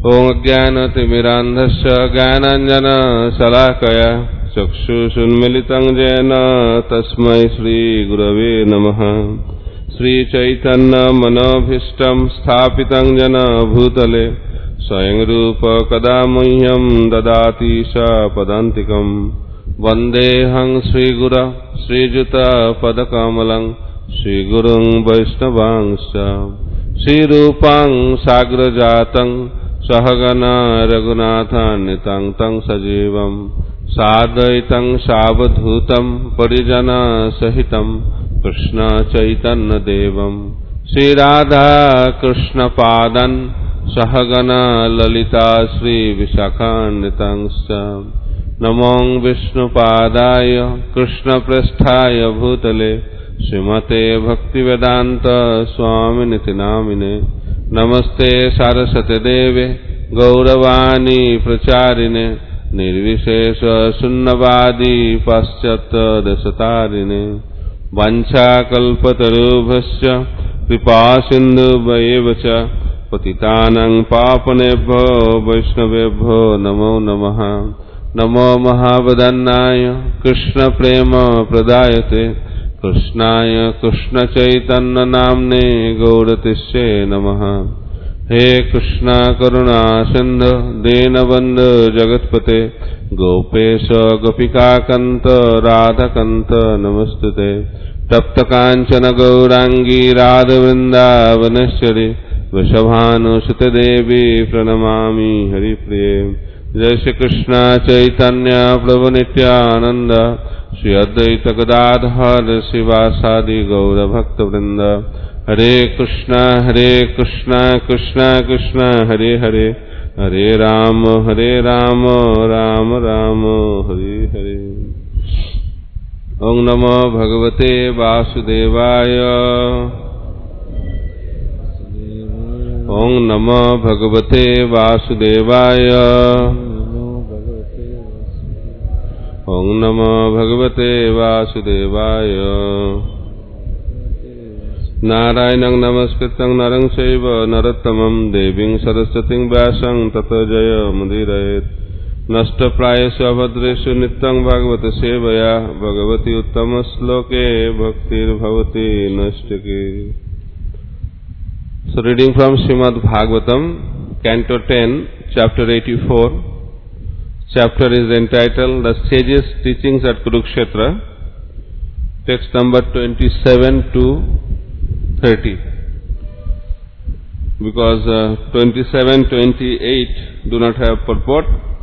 ॐ ज्ञानतिमिरान्धस्य ज्ञानाञ्जनशलाकया चक्षुषुन्मिलितं येन तस्मै श्रीगुरवे नमः श्रीचैतन्यमनोभीष्टं स्थापितं येन भूतले स्वयं रूप कदा मह्यं ददाति स पदान्तिकम् वन्देऽहं श्रीगुर श्रीयुतपदकमलं श्रीगुरुं वैष्णवांश्च श्रीरूपां साग्रजातं सहगना रघुनाथान्वितं तं सजीवं साद्वैतं सावधूतं परिजनसहितं कृष्णचैतन्यदेवं श्रीराधाकृष्णपादन् सहगना ललिता श्रीविशाखान्वितंश्च नमो विष्णुपादाय कृष्णपृष्ठाय भूतले श्रीमते भक्तिवेदान्त स्वामिनिति नामिने नमस्ते सारस्वतीदेवे गौरवाणी प्रचारिणे निर्विशेषशून्यवादी पाश्चात्यदशतारिणे वञ्चाकल्पतरुभश्च कृपासिन्धुभैव च पतितानां पापनेभ्यो वैष्णवेभ्यो नमो नमः नमो महावदन्नाय कृष्णप्रेमप्रदायते कृष्णाय कृष्णचैतन्यनाम्ने गौरतिष्ये नमः हे कृष्णा करुणा सिन्ध दीनबन्ध जगत्पते गोपेश गोपिकाकन्त राधकन्त नमस्तुते तप्तकाञ्चन गौराङ्गी राधवृन्दावनेश्वरि वृषभानुसुतदेवी प्रणमामि हरिप्रिये जय श्री कृष्ण चैतन्य प्रभु नित्यानंद श्री अद्वैत गदाधर शिवासादि गौर भक्त वृंद हरे कृष्णा हरे कृष्णा कृष्णा कृष्णा हरे हरे हरे राम हरे राम राम राम हरे हरे ओम नमो भगवते वासुदेवाय ओम नमो भगवते वासुदेवाय ओम नमो भगवते वासुदेवाय नारायणं नमस्कृतं नरं चैव नरोत्तमं देवीं सरस्वतीं व्यासं ततो जय मुदीरयेत् नष्टप्रायेषु अभद्रेषु नित्यं भागवत सेवया भगवति उत्तमश्लोके भक्तिर्भवति नष्टके So reading from Srimad Bhagavatam, Canto 10, Chapter 84. Chapter is entitled The Sages' Teachings at Kurukshetra. Text number 27 to 30. Because uh, 27, 28 do not have purport.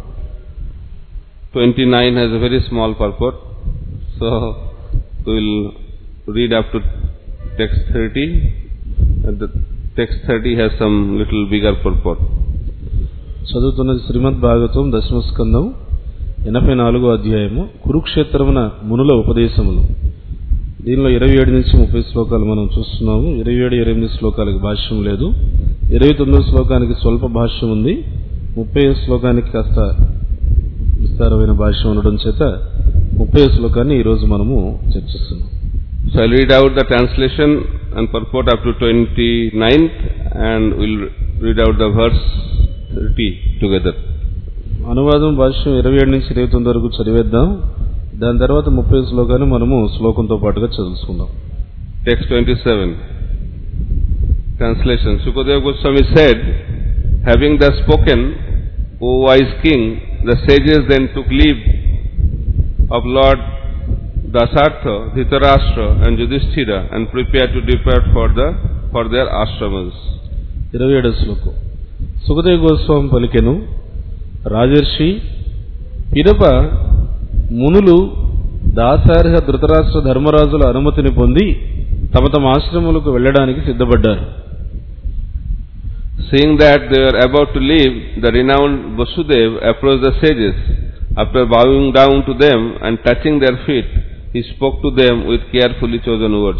29 has a very small purport. So we will read up to text 30. And the text 30 has some little bigger purport. చదువుతున్నది శ్రీమద్ భాగవతం దశమ స్కందం ఎనభై నాలుగో అధ్యాయము కురుక్షేత్రమున మునుల ఉపదేశములు దీనిలో ఇరవై ఏడు నుంచి ముప్పై శ్లోకాలు మనం చూస్తున్నాము ఇరవై ఏడు ఇరవై ఎనిమిది శ్లోకాలకు భాష్యం లేదు ఇరవై తొమ్మిది శ్లోకానికి స్వల్ప భాష్యం ఉంది ముప్పై శ్లోకానికి కాస్త విస్తారమైన భాష్యం ఉండడం చేత ముప్పై శ్లోకాన్ని ఈరోజు మనము చర్చిస్తున్నాం So I'll read out the translation and purport up to 29th and we'll read out the verse 30 together. అనువాదం భాష్యం ఇరవై ఏడు నుంచి ఇరవై తొమ్మిది వరకు చదివేద్దాం దాని తర్వాత ముప్పై శ్లోకాన్ని మనము శ్లోకంతో పాటుగా చదువుకుందాం Text 27. Translation. Sukadeva Goswami said, having thus spoken, O wise king, the sages then took leave of Lord Dasartha, Dhritarashtra and Yudhishthira and prepared to depart for, the, for their ashramas. ఇరవై ఏడో శ్లోకం సుఖదేవ గోస్వామి పలికెను రాజర్షి పిదప మునులు దాసార్హ ధృతరాష్ట్ర ధర్మరాజుల అనుమతిని పొంది తమ తమ ఆశ్రములకు వెళ్ళడానికి సిద్ధపడ్డారు Seeing that they were about to leave, the renowned Vasudev approached the sages. After bowing down to them and touching their feet, he spoke to them with carefully chosen words.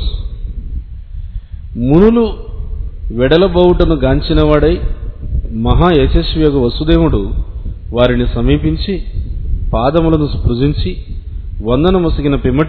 మునులు వెడలబోవుటను గాంచినవాడై మహా యశస్వి వసుదేవుడు వారిని సమీపించి పాదములను స్పృశించి వందనముసిగిన పిమ్మట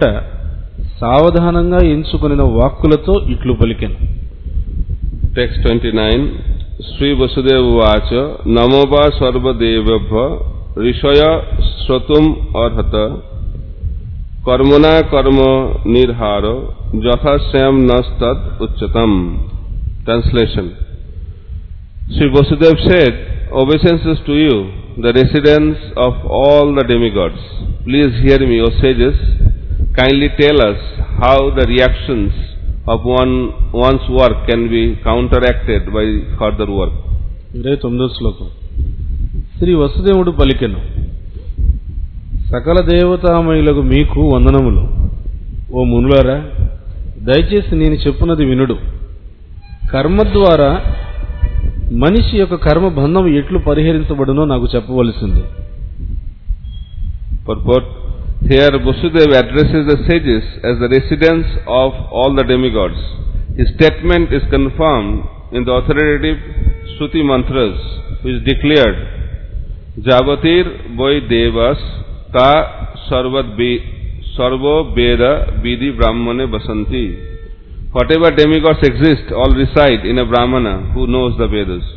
సావధానంగా ఎంచుకొనిన వాక్కులతో ఇట్లు పలికెను Text 29. Sri Vasudeva Vacha Namoba Sarvadevabha Rishaya Sratum Arhata Karmana Karma Nirharo Jathasayam Nastad Uchatam Translation Sri Vasudeva said, Obeisances to you, the residents of all the demigods. Please hear me, O sages. Kindly tell us how the reactions of one, one's work can be counteracted by further work. ఇరవై తొమ్మిదో శ్లోకం శ్రీ వసుదేవుడు పలికెను సకల దేవతామయులకు మీకు వందనములు ఓ మునులారా దయచేసి నేను చెప్పున్నది వినుడు కర్మ ద్వారా మనిషి యొక్క కర్మ బంధం ఎట్లు పరిహరించబడునో నాకు చెప్పవలసింది Purport Here Vasudeva addresses the sages as the residents of all the demigods. His statement is confirmed in the authoritative Shruti mantras, which declared, Javatir Vai Devas Ta Sarvat Be- Sarvo Veda Vidhi Brahmane Basanti. Whatever demigods exist, all reside in a Brahmana who knows the Vedas.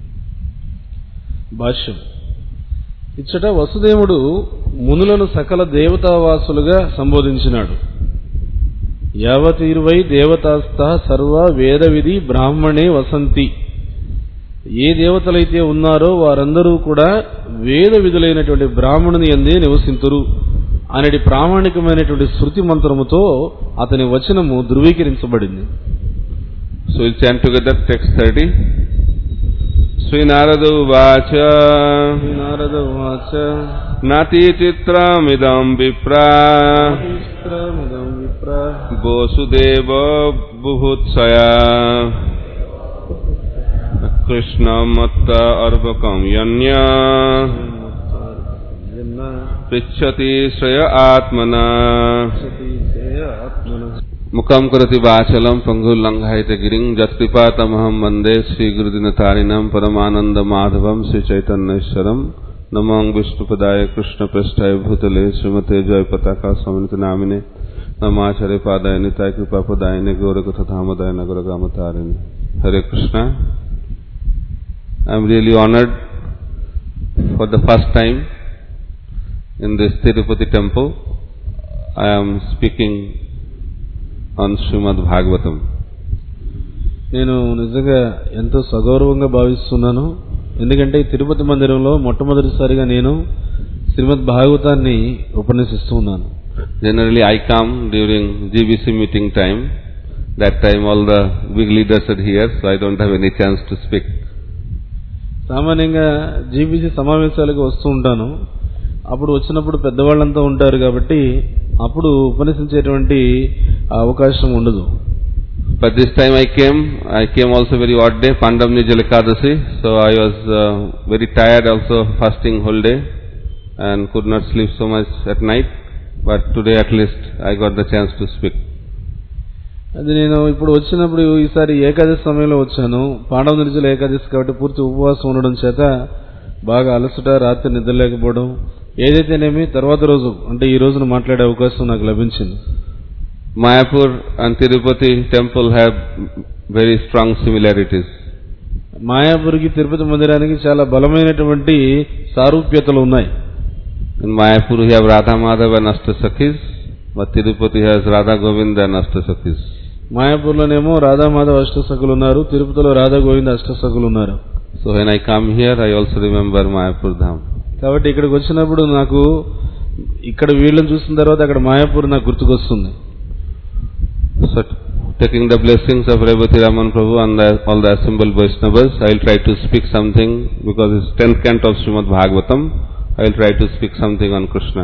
భాష్యం ఇచ్చట వసుదేవుడు మునులను సకల దేవతావాసులుగా సంబోధించినాడు యావతీర్వై దేవతాస్థ సర్వ వేద విధి బ్రాహ్మణే వసంతి ఏ దేవతలైతే ఉన్నారో వారందరూ కూడా వేద విధులైనటువంటి బ్రాహ్మణుని ఎందే నివసింతురు అనేది ప్రామాణికమైనటువంటి శృతి మంత్రముతో అతని వచనము ధృవీకరించబడింది So we'll chant together text 30. Sri Narada Vacha Narada వాచ Nati Chitramidam Vipra విప్రమిదం విప్ర Vasudeva Buhutsaya Krishna Matta Arvakam Yanya Prichati Shraya Atmana ముఖం కరతి వాచలం పంగుల్లంఘాయిత గిరిం జత్కృపాతమహం వందే శ్రీగురుదినతారిణం పరమానంద మాధవం శ్రీ చైతన్యేశ్వరం నమో విష్ణుపదాయ కృష్ణ పృష్ఠాయ భూతలే శ్రీమతే జయ పతాకా స్వామిని నామినే నమాచార్య పాదాయ నితాయ కృపాపదాయని గౌరకథామదాయ నగరగామతారిణి Hare Krishna I'm really honoured for the first time in this Tirupati temple. I am speaking on Srimad Bhagavatam. నేను నిజంగా ఎంతో సగౌరవంగా భావిస్తున్నాను ఎందుకంటే ఈ తిరుపతి మందిరంలో మొట్టమొదటిసారిగా నేను శ్రీమద్ భాగవతాన్ని ఉపన్యసిస్తూ ఉన్నాను Generally, I come during GBC meeting time. That time, all the big leaders are here, so I don't have any chance to speak. సామాన్యంగా జీబీసీ సమావేశాలకు వస్తూ ఉంటాను అప్పుడు వచ్చినప్పుడు పెద్దవాళ్ళంతా ఉంటారు కాబట్టి అప్పుడు ఉపన్యసించేటువంటి అవకాశం ఉండదు But this time I came, I came also very odd day, Pandamni Jalakadasi, so I was uh, very tired also, fasting whole day, and could not sleep so much at night. But today at least I got the chance to speak. అది నేను ఇప్పుడు వచ్చినప్పుడు ఈసారి ఏకాదశి సమయంలో వచ్చాను పాండవ నిర్జల ఏకాదశి కాబట్టి పూర్తి ఉపవాసం ఉండడం చేత బాగా అలసట రాత్రి నిద్ర లేకపోవడం ఏదైతేనేమి తర్వాత రోజు అంటే ఈ రోజున మాట్లాడే అవకాశం నాకు లభించింది Mayapur and Tirupati temple have very strong similarities. మాయాపూర్కి Tirupati మందిరానికి చాలా బలమైనటువంటి సారూప్యతలు ఉన్నాయి In Mayapur we have Radha Madhava and Ashtasakhis, but Tirupati has Radha Govinda and Ashtasakhis. మాయాపూర్లోనేమో Radha Madhava అష్టసకులు ఉన్నారు తిరుపతిలో రాధా గోవింద అష్టసకులు ఉన్నారు So when I come here I also remember Mayapur Dham. కాబట్టి ఇక్కడికి వచ్చినప్పుడు నాకు ఇక్కడ వీళ్ళని చూసిన తర్వాత అక్కడ మాయాపూర్ నాకు గుర్తుకొస్తుంది So taking the blessings of Revati Raman Prabhu and the, all the assembled Vaishnavas, I will try to speak something because it's 10th canto of Srimad Bhagavatam. I will try to speak something on Krishna.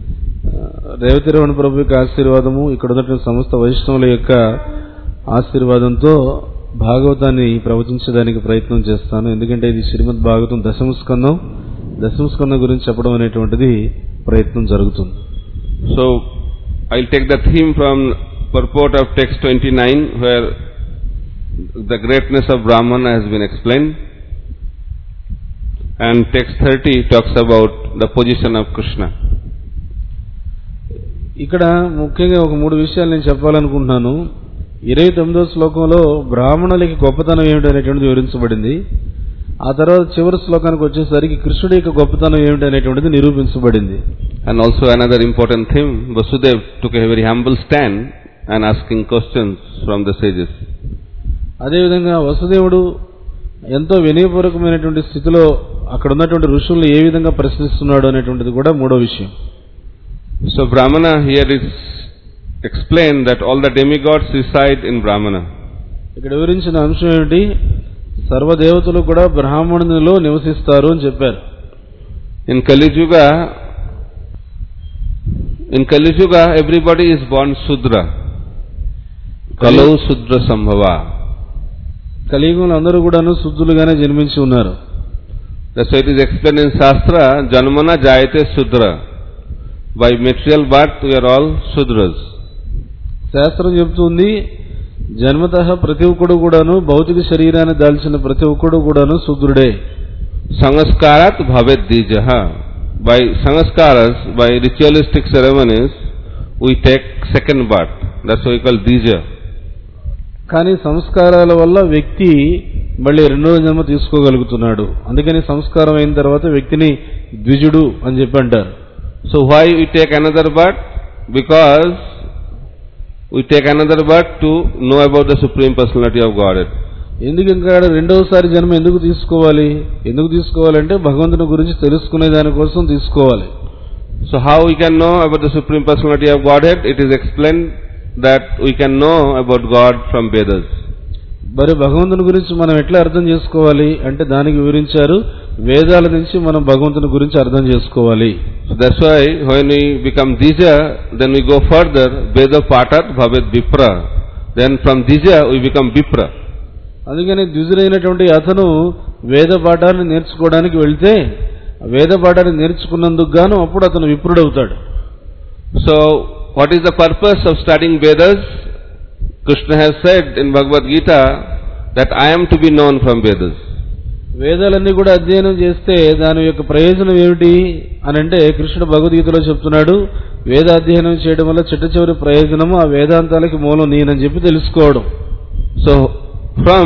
Revathi Ramana ప్రభు యొక్క ఆశీర్వాదము ఇక్కడ ఉన్నటువంటి సమస్త వైష్ణవుల యొక్క ఆశీర్వాదంతో భాగవతాన్ని ప్రవచించడానికి ప్రయత్నం చేస్తాను ఎందుకంటే ఇది శ్రీమద్ భాగవతం దశమ స్కందం దశమ స్కందం గురించి చెప్పడం అనేటువంటిది ప్రయత్నం జరుగుతుంది So I'll take the theme from purport of text 29 where the greatness of Brahmana has been explained. And text 30 talks about the position of Krishna. ఇక్కడ ముఖ్యంగా ఒక మూడు విషయాలు నేను చెప్పాలనుకుంటున్నాను ఇరవై తొమ్మిదో శ్లోకంలో బ్రాహ్మణులకి గొప్పతనం ఏమిటి అనేటువంటిది వివరించబడింది ఆ తర్వాత చివరి శ్లోకానికి వచ్చేసరికి కృష్ణుడి యొక్క గొప్పతనం ఏమిటి అనేటువంటిది నిరూపించబడింది And also another important thing, Vasudev took a very humble stand and asking questions from the sages. అదేవిధంగా వసుదేవుడు ఎంతో వినయపూర్వకమైనటువంటి స్థితిలో అక్కడ ఉన్నటువంటి ఋషుల్ని ఏ విధంగా ప్రశ్నిస్తున్నాడు అనేటువంటిది కూడా మూడో విషయం So Brahmana here is explained that all the demigods reside in Brahmana. ఇక్కడ వివరించిన అంశం ఏమిటి సర్వదేవతలు కూడా బ్రాహ్మణునిలో నివసిస్తారు అని చెప్పారు In Kali Yuga, in Kali Yuga, everybody is born Sudra. Kalau Sudra Sambhava. కలియుగంలో అందరూ కూడాను శుద్ధులుగానే జన్మించి ఉన్నారు That's why it is explained in Shastra, Janmana Jayate Sudra. By material birth, we are all Sudras. శాస్త్రం చెబుతుంది జన్మత ప్రతి ఒక్కడు కూడాను భౌతిక శరీరాన్ని దాల్చిన ప్రతి ఒక్కడు కూడాను శుద్ధుడే Sangaskarat Bhavet Dijaha. By Sangaskaras, by ritualistic ceremonies, we take second birth. That's why we call Dija. కానీ సంస్కారాల వల్ల వ్యక్తి మళ్ళీ రెండవ జన్మ తీసుకోగలుగుతున్నాడు అందుకని సంస్కారం అయిన తర్వాత వ్యక్తిని ద్విజుడు అని చెప్పి అంటారు So why we take another birth? Because we take another birth to know about the Supreme Personality of Godhead. ఎందుకు ఇంకా రెండవసారి జన్మ ఎందుకు తీసుకోవాలి ఎందుకు తీసుకోవాలంటే భగవంతుని గురించి తెలుసుకునే దానికోసం తీసుకోవాలి So how we can know about the Supreme Personality of Godhead? It is explained that we can know about God from Vedas. మరి భగవంతుని గురించి మనం ఎట్లా అర్థం చేసుకోవాలి అంటే దానికి వివరించారు వేదాల నుంచి మనం భగవంతుని గురించి అర్థం చేసుకోవాలి So that's why when we become Dija, then we go further, Veda Patat Bhavet Vipra. Then from Dija we become Vipra. అందుకని ద్విజుడైనటువంటి అతను వేద పాఠాన్ని నేర్చుకోవడానికి వెళ్తే ఆ వేద పాఠాన్ని నేర్చుకున్నందుకు గాను అప్పుడు అతను విప్రుడవుతాడు So what is the purpose of studying Vedas? Krishna has said in Bhagavad Gita that I am to be known from Vedas. వేదాలన్నీ కూడా అధ్యయనం చేస్తే దాని యొక్క ప్రయోజనం ఏమిటి అని అంటే కృష్ణుడు భగవద్గీతలో చెప్తున్నాడు వేదాధ్యయనం చేయడం వల్ల చిట్ట చివరి ప్రయోజనము ఆ వేదాంతాలకి మూలం నేనని చెప్పి తెలుసుకోవడం So from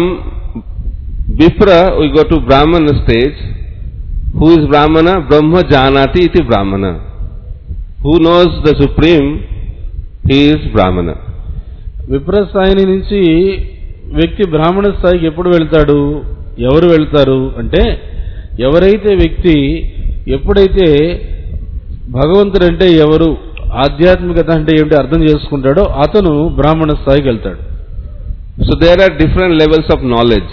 Vipra we go to Brahmana stage. Who is Brahmana? Brahma Janati iti Brahmana. Who knows the Supreme? He is Brahmana. విప్ర స్థాయి నుంచి వ్యక్తి బ్రాహ్మణ స్థాయికి ఎప్పుడు వెళ్తాడు ఎవరు వెళ్తారు అంటే ఎవరైతే వ్యక్తి ఎప్పుడైతే భగవంతుడంటే ఎవరు ఆధ్యాత్మికత అంటే ఏమిటి అర్థం చేసుకుంటాడో అతను బ్రాహ్మణ స్థాయికి వెళ్తాడు So there are different levels of knowledge.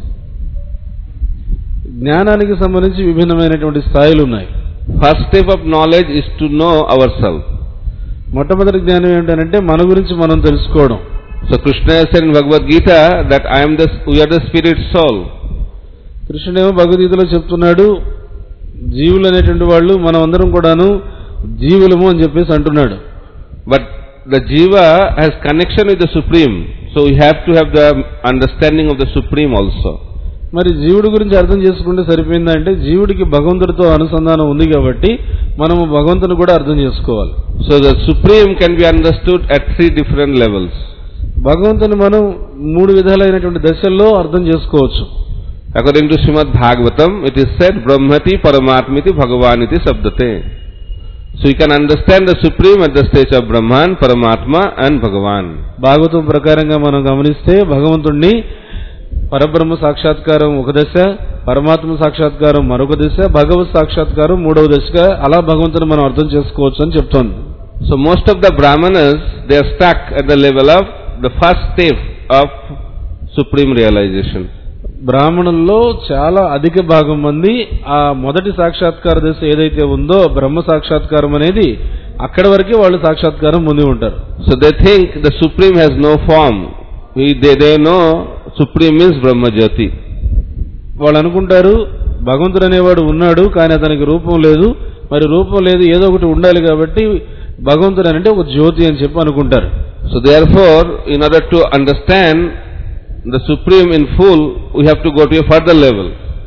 జ్ఞానానికి సంబంధించి విభిన్నమైనటువంటి స్థాయిలు ఉన్నాయి First step of knowledge is to know ourselves. మొట్టమొదటి జ్ఞానం ఏంటంటే మన గురించి మనం తెలుసుకోవడం So Krishna has said in Bhagavad Gita that I am the, we are the spirit soul. కృష్ణుడేమో భగవద్గీతలో చెప్తున్నాడు జీవులు అనేటువంటి వాళ్ళు మనం అందరం కూడాను జీవులము అని చెప్పేసి అంటున్నాడు But the jiva has connection with the supreme. So we have to have the understanding of the supreme also. మరి జీవుడి గురించి అర్థం చేసుకుంటే సరిపోయిందా అంటే జీవుడికి భగవంతుడితో అనుసంధానం ఉంది కాబట్టి మనము భగవంతుని కూడా అర్థం చేసుకోవాలి So the supreme can be understood at three different levels. భగవంతుని మనం మూడు విధాలైనటువంటి దశల్లో అర్థం చేసుకోవచ్చు According to Srimad Bhagavatam, it is said Brahmati Paramatmiti Bhagavaniti Sabdate. So you can understand the supreme at the stage of Brahman, Paramatma and Bhagavan. Bhagavatam ప్రకారంగా మనం గమనిస్తే భగవంతుణ్ణి పరబ్రహ్మ సాక్షాత్కారం ఒక దశ పరమాత్మ సాక్షాత్కారం మరొక దశ భగవత్ సాక్షాత్కారం మూడవ దశగా అలా భగవంతుని మనం అర్థం చేసుకోవచ్చు అని చెప్తోంది So most of the Brahmanas, they are stuck at the level of the first step of supreme realization. బ్రాహ్మణుల్లో చాలా అధిక భాగం మంది ఆ మొదటి సాక్షాత్కార దశ ఏదైతే ఉందో బ్రహ్మ సాక్షాత్కారం అనేది అక్కడి వరకే వాళ్ళు సాక్షాత్కారం పొంది ఉంటారు So they think the supreme has no form. We- They, they know supreme means Brahma Jyoti. వాళ్ళు అనుకుంటారు భగవంతుడు అనేవాడు ఉన్నాడు కానీ అతనికి రూపం లేదు మరి రూపం లేదు ఏదో ఒకటి ఉండాలి కాబట్టి భగవంతుడు అంటే ఒక జ్యోతి అని చెప్పి అనుకుంటారు So therefore, in order to understand the supreme in full, we have to go to a further level.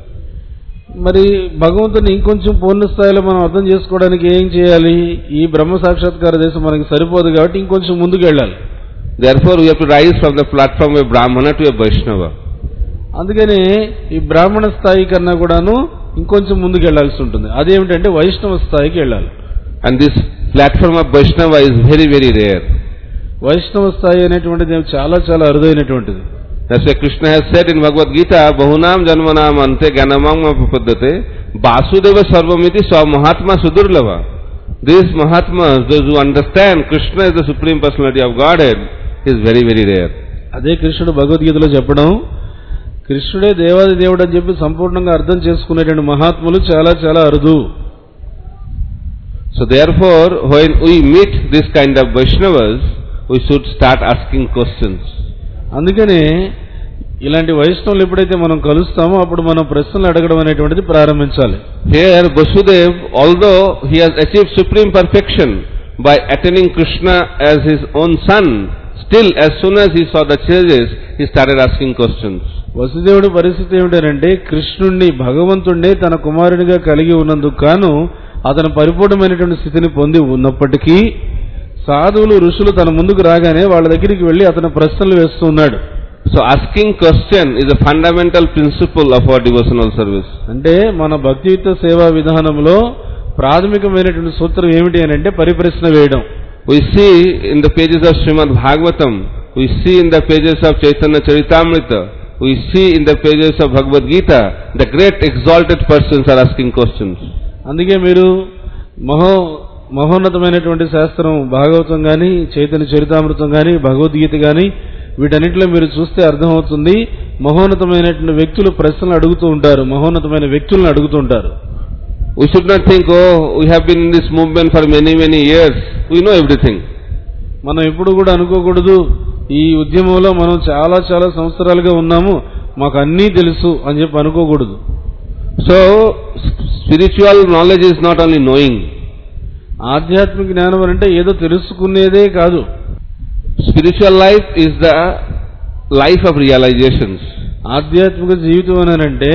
మరి భగవంతుని ఇంకొంచెం పూర్ణ స్థాయిలో మనం అర్థం చేసుకోవడానికి ఏం చేయాలి ఈ బ్రహ్మ సాక్షాత్కార దేశం మనకి సరిపోదు కాబట్టి ఇంకొంచెం ముందుకు వెళ్ళాలి Therefore, we have to rise from the platform of Brahmana to a Vaishnava. అందుకని ఈ బ్రాహ్మణ స్థాయి కన్నా కూడాను ఇంకొంచెం ముందుకు వెళ్లాల్సి ఉంటుంది అదేమిటంటే వైష్ణవ స్థాయికి వెళ్ళాలి And this platform of Vaishnava is very, very rare. వైష్ణవ స్థాయి అనేటువంటిది చాలా చాలా అరుదైనటువంటిది That's why Krishna has said in Bhagavad Gita, Bahunam Janmanam Ante Ganamam Paddate Basudeva Sarvamiti Swa Mahatma Sudurlava. These Mahatmas, those who understand Krishna is the Supreme Personality of Godhead, is very, very rare. అదే కృష్ణుడు భగవద్గీతలో చెప్పడం కృష్ణుడే దేవాది దేవుడు అని చెప్పి సంపూర్ణంగా అర్థం చేసుకునేటువంటి మహాత్ములు చాలా చాలా అరుదు So therefore, when we meet this kind of Vaishnavas, we should start asking questions. అందుకనే ఇలాంటి వైష్ణవులు ఎప్పుడైతే మనం కలుస్తామో అప్పుడు మనం ప్రశ్నలు అడగడం అనేటువంటిది ప్రారంభించాలి Here, Vasudev, although he has achieved supreme perfection by attaining Krishna as his own son, still as soon as he saw the changes, he started asking questions. వసుదేవుడి పరిస్థితి ఏమిటంటే కృష్ణుణ్ణి భగవంతుణ్ణి తన కుమారునిగా కలిగి ఉన్నందుకు గాను అతను పరిపూర్ణమైనటువంటి స్థితిని పొంది ఉన్నప్పటికీ సాధువులు ఋషులు తన ముందుకు రాగానే వాళ్ళ దగ్గరికి వెళ్లి అతను ప్రశ్నలు వేస్తూ ఉన్నాడు So asking question is a fundamental principle of our devotional service. అంటే మన భక్తియుక్త సేవా విధానంలో ప్రాథమికమైనటువంటి సూత్రం ఏమిటి అని అంటే పరిప్రశ్న వేయడం We see in the pages of Srimad Bhagavatam, we see in the pages of Chaitanya Charitamrita, we see in the pages of Bhagavad Gita, the great exalted persons are asking questions. అందుకే మీరు మహో మహోన్నతమైనటువంటి శాస్త్రం భాగవతం గాని చైతన్య చరితామృతం గాని భగవద్గీత గాని వీటన్నిటిలో మీరు చూస్తే అర్థమవుతుంది మహోన్నతమైనటువంటి వ్యక్తులు ప్రశ్నలు అడుగుతూ ఉంటారు మహోన్నతమైన వ్యక్తులను అడుగుతూ ఉంటారు We should not think, oh, we have been in this movement for many, many years. We know everything. మనం ఎప్పుడు కూడా అనుకోకూడదు ఈ ఉద్యమంలో మనం చాలా చాలా సంవత్సరాలుగా ఉన్నాము మాకు అన్నీ తెలుసు అని చెప్పి అనుకోకూడదు So, s- spiritual knowledge is not only knowing. ఆధ్యాత్మిక జ్ఞానం అంటే ఏదో తెలుసుకునేదే కాదు Spiritual life is the life of realizations. ఆధ్యాత్మిక జీవితం అని అంటే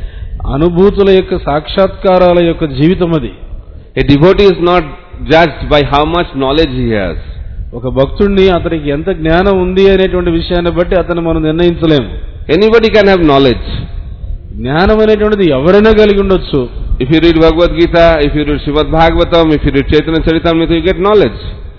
అనుభూతుల యొక్క సాక్షాత్కారాల యొక్క జీవితం అది A devotee is not judged by how much knowledge he has. ఒక భక్తుడిని అతనికి ఎంత జ్ఞానం ఉంది అనేటువంటి విషయాన్ని బట్టి అతను మనం నిర్ణయించలేము Anybody can have knowledge. జ్ఞానం అనేటువంటిది ఎవరైనా కలిగి ఉండొచ్చు If you read Bhagavad Gita, if you read Srimad Bhagavatam, if you read Chaitanya Charitamrita, you get knowledge.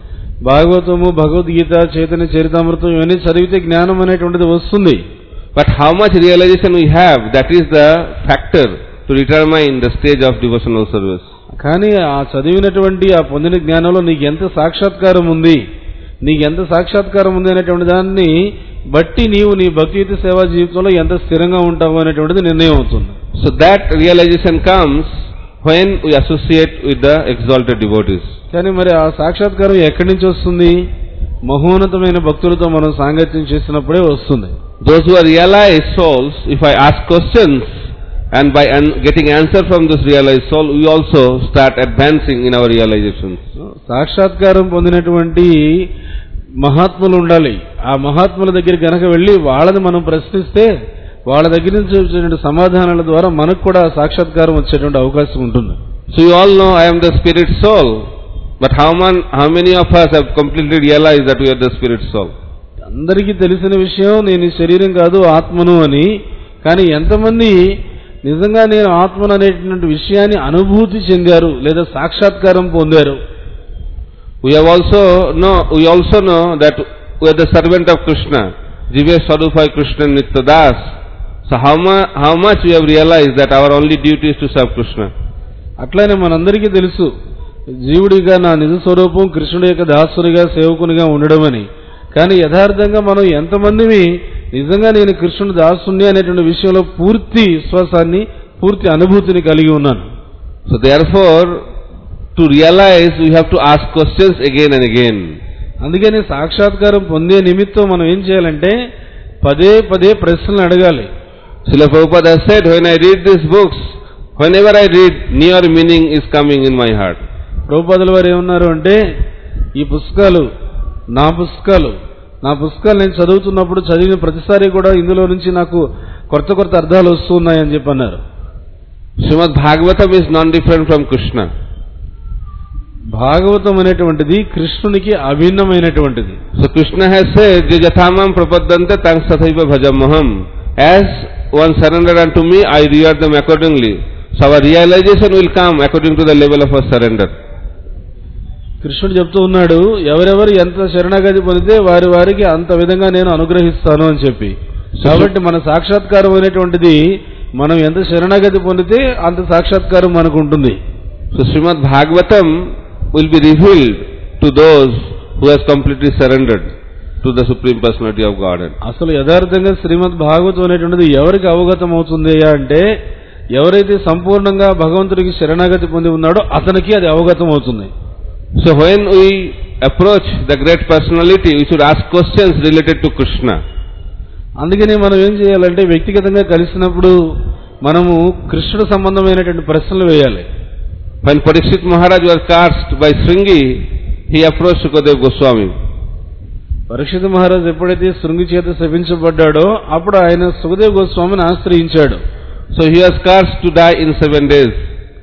భాగవతము భగవద్గీత చైతన్య చరితామృతం ఇవన్నీ చదివితే జ్ఞానం అనేటువంటిది వస్తుంది But how much realization we have, that is the factor to determine the stage of devotional service. కానీ ఆ చదివినటువంటి ఆ పొందిన జ్ఞానంలో నీకు ఎంత సాక్షాత్కారం ఉంది నీకు ఎంత సాక్షాత్కారం ఉంది అనేటువంటి దాన్ని బట్టి నీవు నీ భక్తియుత సేవా జీవితంలో ఎంత స్థిరంగా ఉంటావు అనేటువంటిది నిర్ణయం అవుతుంది So that realization comes when we associate with the exalted devotees. కానీ మరి ఆ సాక్షాత్కారం ఎక్కడి నుంచి వస్తుంది మహోన్నతమైన భక్తులతో మనం సాంగత్యం చేసినప్పుడే వస్తుంది Those who are realized souls, if I ask questions and by an- getting answer from this realized soul, we also start advancing in our realizations. సాక్షాత్కారం పొందినటువంటి మహాత్ములు ఉండాలి ఆ మహాత్ముల దగ్గర గనక వెళ్ళి వాళ్ళని మనం ప్రశ్నిస్తే వాళ్ళ దగ్గర నుంచి వచ్చేటువంటి సమాధానాల ద్వారా మనకు కూడా ఆ సాక్షాత్కారం వచ్చేటువంటి అవకాశం ఉంటుంది So you all know I am the spirit soul, but how, man, how many of us have completely realized that we are the spirit soul? అందరికీ తెలిసిన విషయం నేను ఈ శరీరం కాదు ఆత్మను అని కానీ ఎంతమంది నిజంగా నేను ఆత్మను అనేటువంటి విషయాన్ని అనుభూతి చెందారు లేదా సాక్షాత్కారం పొందారు We have also know, we also know that we are the servant of Krishna. Jive Sarupai Krishna Nityadas. So how, mu- how much we have realized that our only duty is to serve Krishna. అట్లానే మనందరికీ తెలుసు జీవుడిగా నా నిజ స్వరూపం కృష్ణుడి యొక్క దాసునిగా సేవకునిగా ఉండడమని కానీ యథార్థంగా మనం ఎంతమందిని నిజంగా నేను కృష్ణుడి దాసుని అనేటువంటి విషయంలో పూర్తి విశ్వాసాన్ని పూర్తి అనుభూతిని కలిగి ఉన్నాను So therefore, to realize we have to ask questions again and again. అందుకని సాక్షాత్కారం పొందే నిమిత్తం మనం ఏం చేయాలంటే పదే పదే ప్రశ్నలు అడగాలి Srila Prabhupada has said, when I read these books, whenever I read, near meaning is coming in my heart. ప్రభుపాదుల వారు ఏమన్నారు అంటే ఈ పుస్తకాలు నా పుస్తకాలు నా పుస్తకాలు నేను చదువుతున్నప్పుడు చదివిన ప్రతిసారి కూడా ఇందులో నుంచి నాకు కొత్త కొత్త అర్థాలు వస్తున్నాయని చెప్పి అన్నారు Srimad Bhagavatam is non-different from Krishna. Bhagavatam అనేటువంటిది కృష్ణునికి అభిన్నమైనటువంటిది So Krishna has said, Je jathamam prapaddante tang sathaiva bhajamaham. As one surrender unto me, I reward them accordingly. So our realization will come according to the level of our surrender. కృష్ణుడు చెప్తూ ఉన్నాడు ఎవరెవరు ఎంత శరణాగతి పొందితే వారి వారికి అంత విధంగా నేను అనుగ్రహిస్తాను అని చెప్పి కాబట్టి మన సాక్షాత్కారం అనేటువంటిది మనం ఎంత శరణాగతి పొందితే అంత సాక్షాత్కారం మనకు ఉంటుంది So Srimad Bhagavatam will be revealed to those who has completely surrendered to the Supreme Personality of Godhead. అసలు యథార్థంగా శ్రీమద్ భాగవతం అనేటువంటిది ఎవరికి అవగతం అవుతుంది అంటే ఎవరైతే సంపూర్ణంగా భగవంతుడికి శరణాగతి పొంది ఉన్నాడో అతనికి అది అవగతం అవుతుంది So when we approach the great personality, we should ask questions related to Krishna. అందుకని మనం ఏం చేయాలంటే వ్యక్తిగతంగా కలిసినప్పుడు మనము కృష్ణుడు సంబంధమైనటువంటి ప్రశ్నలు వేయాలి When Parikshit Maharaj was cursed by Sringi, he approached Sukadev Goswami. Parikshit Maharaj ఎప్పుడైతే శృంగి చేత శపించబడ్డాడో అప్పుడు ఆయన Sukhdev గోస్వామిని ఆశ్రయించాడు So he was cursed to die in seven days.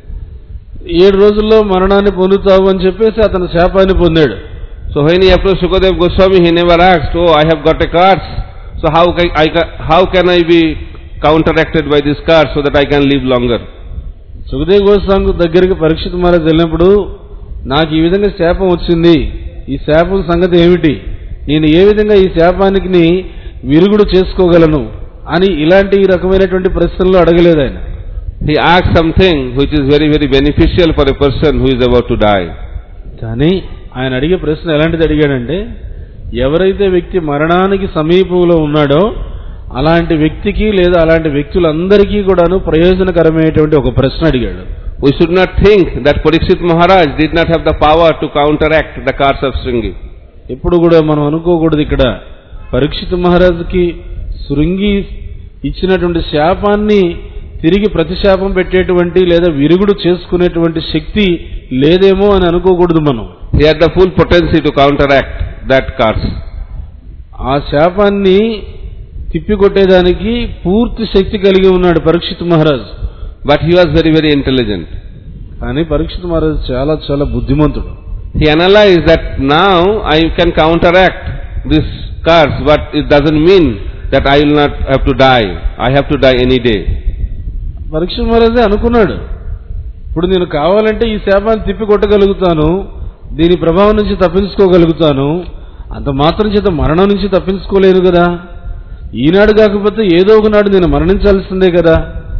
ఏడు రోజుల్లో మరణాన్ని పొందుతావు అని చెప్పేసి అతను శాపాన్ని పొందాడు So when he approached Sukadev Goswami, he never asked, "Oh, I have got a curse. So how can I, ca- how can I be counteracted by this curse so that I can live longer?" Sukhdev Goswami దగ్గరికి పరీక్షిత మహారాజ్ వెళ్ళినప్పుడు నాకు ఈ విధంగా శాపం వచ్చింది ఈ శాపం సంగతి ఏమిటి నేను ఏ విధంగా ఈ శాపానికి విరుగుడు చేసుకోగలను అని ఇలాంటి రకమైనటువంటి ప్రశ్నలు అడగలేదు ఆయన He asked something which is very, very beneficial for a person who is about to die. కానీ ఆయన అడిగే ప్రశ్న ఎలాంటిది అడిగాడంటే ఎవరైతే వ్యక్తి మరణానికి సమీపంలో ఉన్నాడో అలాంటి వ్యక్తికి లేదా అలాంటి వ్యక్తులందరికీ కూడాను ప్రయోజనకరమైనటువంటి ఒక ప్రశ్న అడిగాడు We should not think that Parikshit Maharaj did not have the power to counteract the curse of Sringi. ఎప్పుడు కూడా మనం అనుకోకూడదు ఇక్కడ పరీక్షిత్ మహారాజుకి శృంగి ఇచ్చినటువంటి శాపాన్ని తిరిగి ప్రతిశాపం పెట్టేటువంటి లేదా విరుగుడు చేసుకునేటువంటి శక్తి లేదేమో అని అనుకోకూడదు మనం He had the full potency to counteract that curse. ఆ శాపాన్ని తిప్పికొట్టేదానికి పూర్తి శక్తి కలిగి ఉన్నాడు Parikshit Maharaj But he was very, very intelligent. కానీ పరీక్షిత్ మహారాజ్ చాలా చాలా బుద్ధిమంతుడు He analyzed that now I can counteract this curse, but it doesn't mean that I will not have to die. I have to die any day. Parikshit మహారాజే అనుకున్నాడు ఇప్పుడు నేను కావాలంటే ఈ శాపాన్ని తిప్పి కొట్టగలుగుతాను దీని ప్రభావం నుంచి తప్పించుకోగలుగుతాను అంత మాత్రం చేత మరణం నుంచి తప్పించుకోలేను కదా ఈనాడు కాకపోతే ఏదో ఒకనాడు నేను మరణించాల్సిందే కదా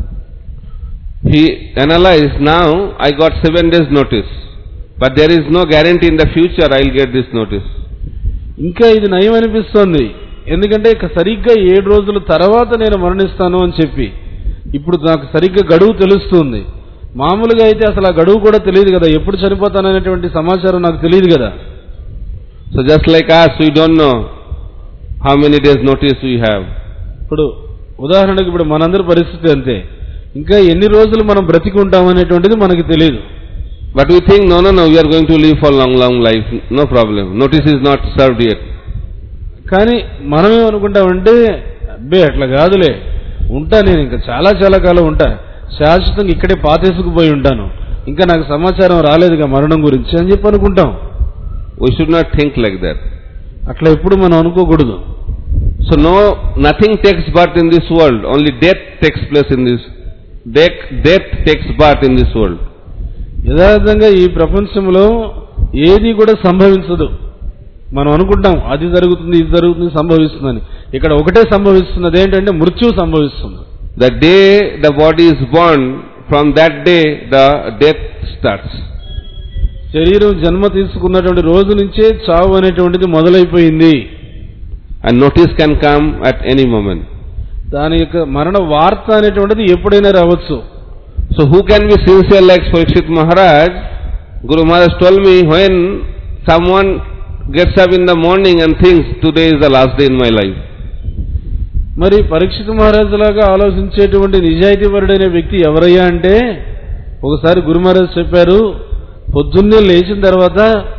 He analyzed now I got seven days notice, but there is no guarantee in the future I will get this notice. ఇంకా ఇది నయం అనిపిస్తోంది ఎందుకంటే ఇక సరిగ్గా ఏడు రోజుల తర్వాత నేను మరణిస్తాను అని చెప్పి ఇప్పుడు నాకు సరిగ్గా గడువు తెలుస్తుంది మామూలుగా అయితే అసలు ఆ గడువు కూడా తెలియదు కదా ఎప్పుడు చనిపోతాననేటువంటి సమాచారం నాకు తెలియదు కదా So just like us, we don't know how many days notice we have. ఇప్పుడు ఉదాహరణకు ఇప్పుడు మనందరి పరిస్థితి అంతే ఇంకా ఎన్ని రోజులు మనం బ్రతికి ఉంటామనేటువంటిది మనకి తెలియదు But we think, no, no, no, we are going to live for long, long life. No problem. Notice is not served yet. కానీ మనమేం అనుకుంటామంటే అబ్బే అట్లా కాదులే ఉంటా నేను ఇంకా చాలా చాలా కాలం ఉంటా శాశ్వతంగా ఇక్కడే పాతేసుకుపోయి ఉంటాను ఇంకా నాకు సమాచారం రాలేదుగా మరణం గురించి అని చెప్పి అనుకుంటాం We should not think like that. అట్లా ఎప్పుడు మనం అనుకోకూడదు So no, nothing takes birth in this world. Only death takes place in this. Death, death takes birth in this world. యథార్థంగా ఈ ప్రపంచంలో ఏది కూడా సంభవించదు మనం అనుకుంటాం అది జరుగుతుంది ఇది జరుగుతుంది సంభవిస్తుందని ఇక్కడ ఒకటే సంభవిస్తున్నది ఏంటంటే మృత్యు సంభవిస్తుంది The day the body is born, from that day the death starts. శరీరం జన్మ తీసుకున్నటువంటి రోజు నుంచే చావు అనేటువంటిది మొదలైపోయింది And notice can come at any moment. దాని యొక్క మరణ వార్త అనేటువంటిది ఎప్పుడైనా రావచ్చు So who can be sincere like Parikshit Maharaj? Guru Maharaj told me when someone gets up in the morning and thinks today is the last day in my life. మరి పరీక్షిత మహారాజు లాగా ఆలోచించేటువంటి నిజాయితీపరుడైన వ్యక్తి ఎవరయ్యా అంటే ఒకసారి గురు మహారాజ్ చెప్పారు పొద్దున్నే లేచిన తర్వాత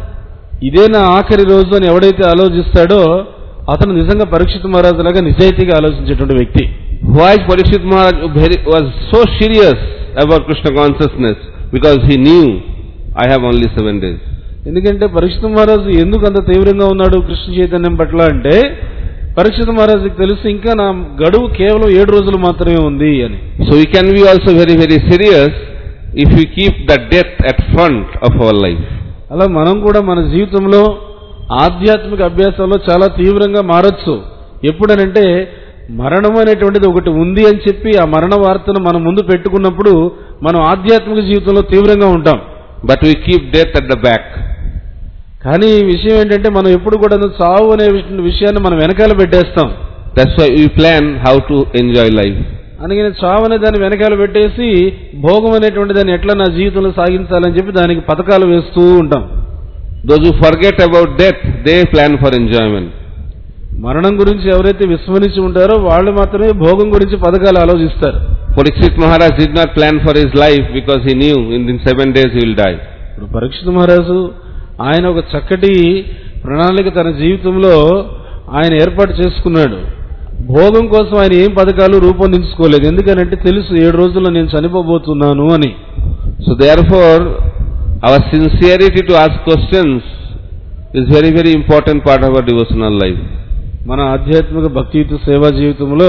ఇదే నా ఆఖరి రోజు అని ఎవడైతే ఆలోచిస్తాడో అతను నిజంగా పరీక్షిత మహారాజు లాగా నిజాయితీగా ఆలోచించేటువంటి వ్యక్తి Why Parikshit Maharaj very, was so serious about Krishna consciousness? Because he knew I have only seven days. ఎందుకంటే పరీక్షిత మహారాజు ఎందుకు అంత తీవ్రంగా ఉన్నాడు కృష్ణ చైతన్యం పట్ల అంటే పరీక్షిత మహారాజుకి తెలుసు ఇంకా నా గడువు కేవలం ఏడు రోజులు మాత్రమే ఉంది అని So we can be also very, very serious if we keep the death at front of our life. అలా మనం కూడా మన జీవితంలో ఆధ్యాత్మిక అభ్యాసంలో చాలా తీవ్రంగా మారచ్చు ఎప్పుడనంటే మరణం అనేటువంటిది ఒకటి ఉంది అని చెప్పి ఆ మరణ వార్తను మనం ముందు పెట్టుకున్నప్పుడు మనం ఆధ్యాత్మిక జీవితంలో తీవ్రంగా ఉంటాం But we keep death at the back. కానీ ఈ విషయం ఏంటంటే మనం ఎప్పుడు కూడా చావు అనే విష- విషయాన్ని మనం వెనకాల పెట్టేస్తాం That's why we plan how to enjoy life. అందుకని చావు అనే దాన్ని వెనకాల పెట్టేసి భోగం అనేటువంటి దాన్ని ఎట్లా నా జీవితంలో సాగించాలని చెప్పి దానికి పథకాలు వేస్తూ ఉంటాం Those who forget about death, they plan for enjoyment. మరణం గురించి ఎవరైతే విస్మరించి ఉంటారో వాళ్ళు మాత్రమే భోగం గురించి పథకాలు ఆలోచిస్తారు Parikshit Maharaj did not plan for his life because he knew in, in seven days he will die. ఇప్పుడు పరీక్షిత మహారాజు ఆయన ఒక చక్కటి ప్రణాళిక తన జీవితంలో ఆయన ఏర్పాటు చేసుకున్నాడు భోగం కోసం ఆయన ఏం పథకాలు రూపొందించుకోలేదు ఎందుకనంటే తెలుసు ఏడు రోజుల్లో నేను చనిపోబోతున్నాను అని So therefore, our sincerity to ask questions is very, very important part of our devotional life. మన ఆధ్యాత్మిక భక్తియుత సేవా జీవితంలో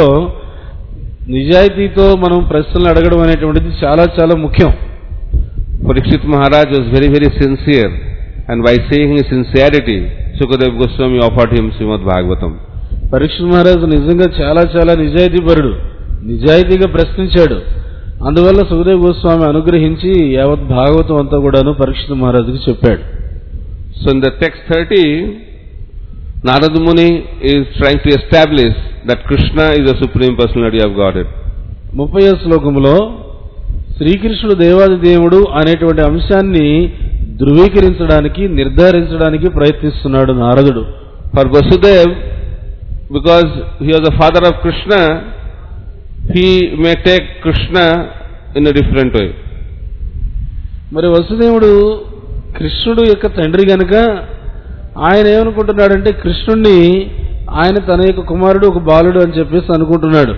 నిజాయితీతో మనం ప్రశ్నలు అడగడం అనేటువంటిది చాలా చాలా ముఖ్యం Parikshit Maharaj was very, very sincere. And by seeing his sincerity, Sukadev Goswami offered him Srimad Bhagavatam. పరీక్ష మహారాజు నిజంగా చాలా చాలా నిజాయితీపరుడు నిజాయితీగా ప్రశ్నించాడు అందువల్ల సుఖదేవ్ గోస్వామి అనుగ్రహించి యావత్ భాగవతం అంతా కూడాను పరీక్షిత మహారాజుకి చెప్పాడు So in the text 30, Narada Muni is trying to establish that Krishna is the Supreme Personality of Godhead. ముప్పై శ్లోకంలో శ్రీకృష్ణుడు దేవాది దేవుడు అనేటువంటి అంశాన్ని ధృవీకరించడానికి నిర్ధారించడానికి ప్రయత్నిస్తున్నాడు నారదుడు For Vasudev, because he was the father of Krishna, he may take Krishna in a different way. మరి వసుదేవుడు కృష్ణుడు యొక్క తండ్రి గనుక ఆయన ఏమనుకుంటున్నాడంటే కృష్ణుణ్ణి ఆయన తన యొక్క కుమారుడు ఒక బాలుడు అని చెప్పేసి అనుకుంటున్నాడు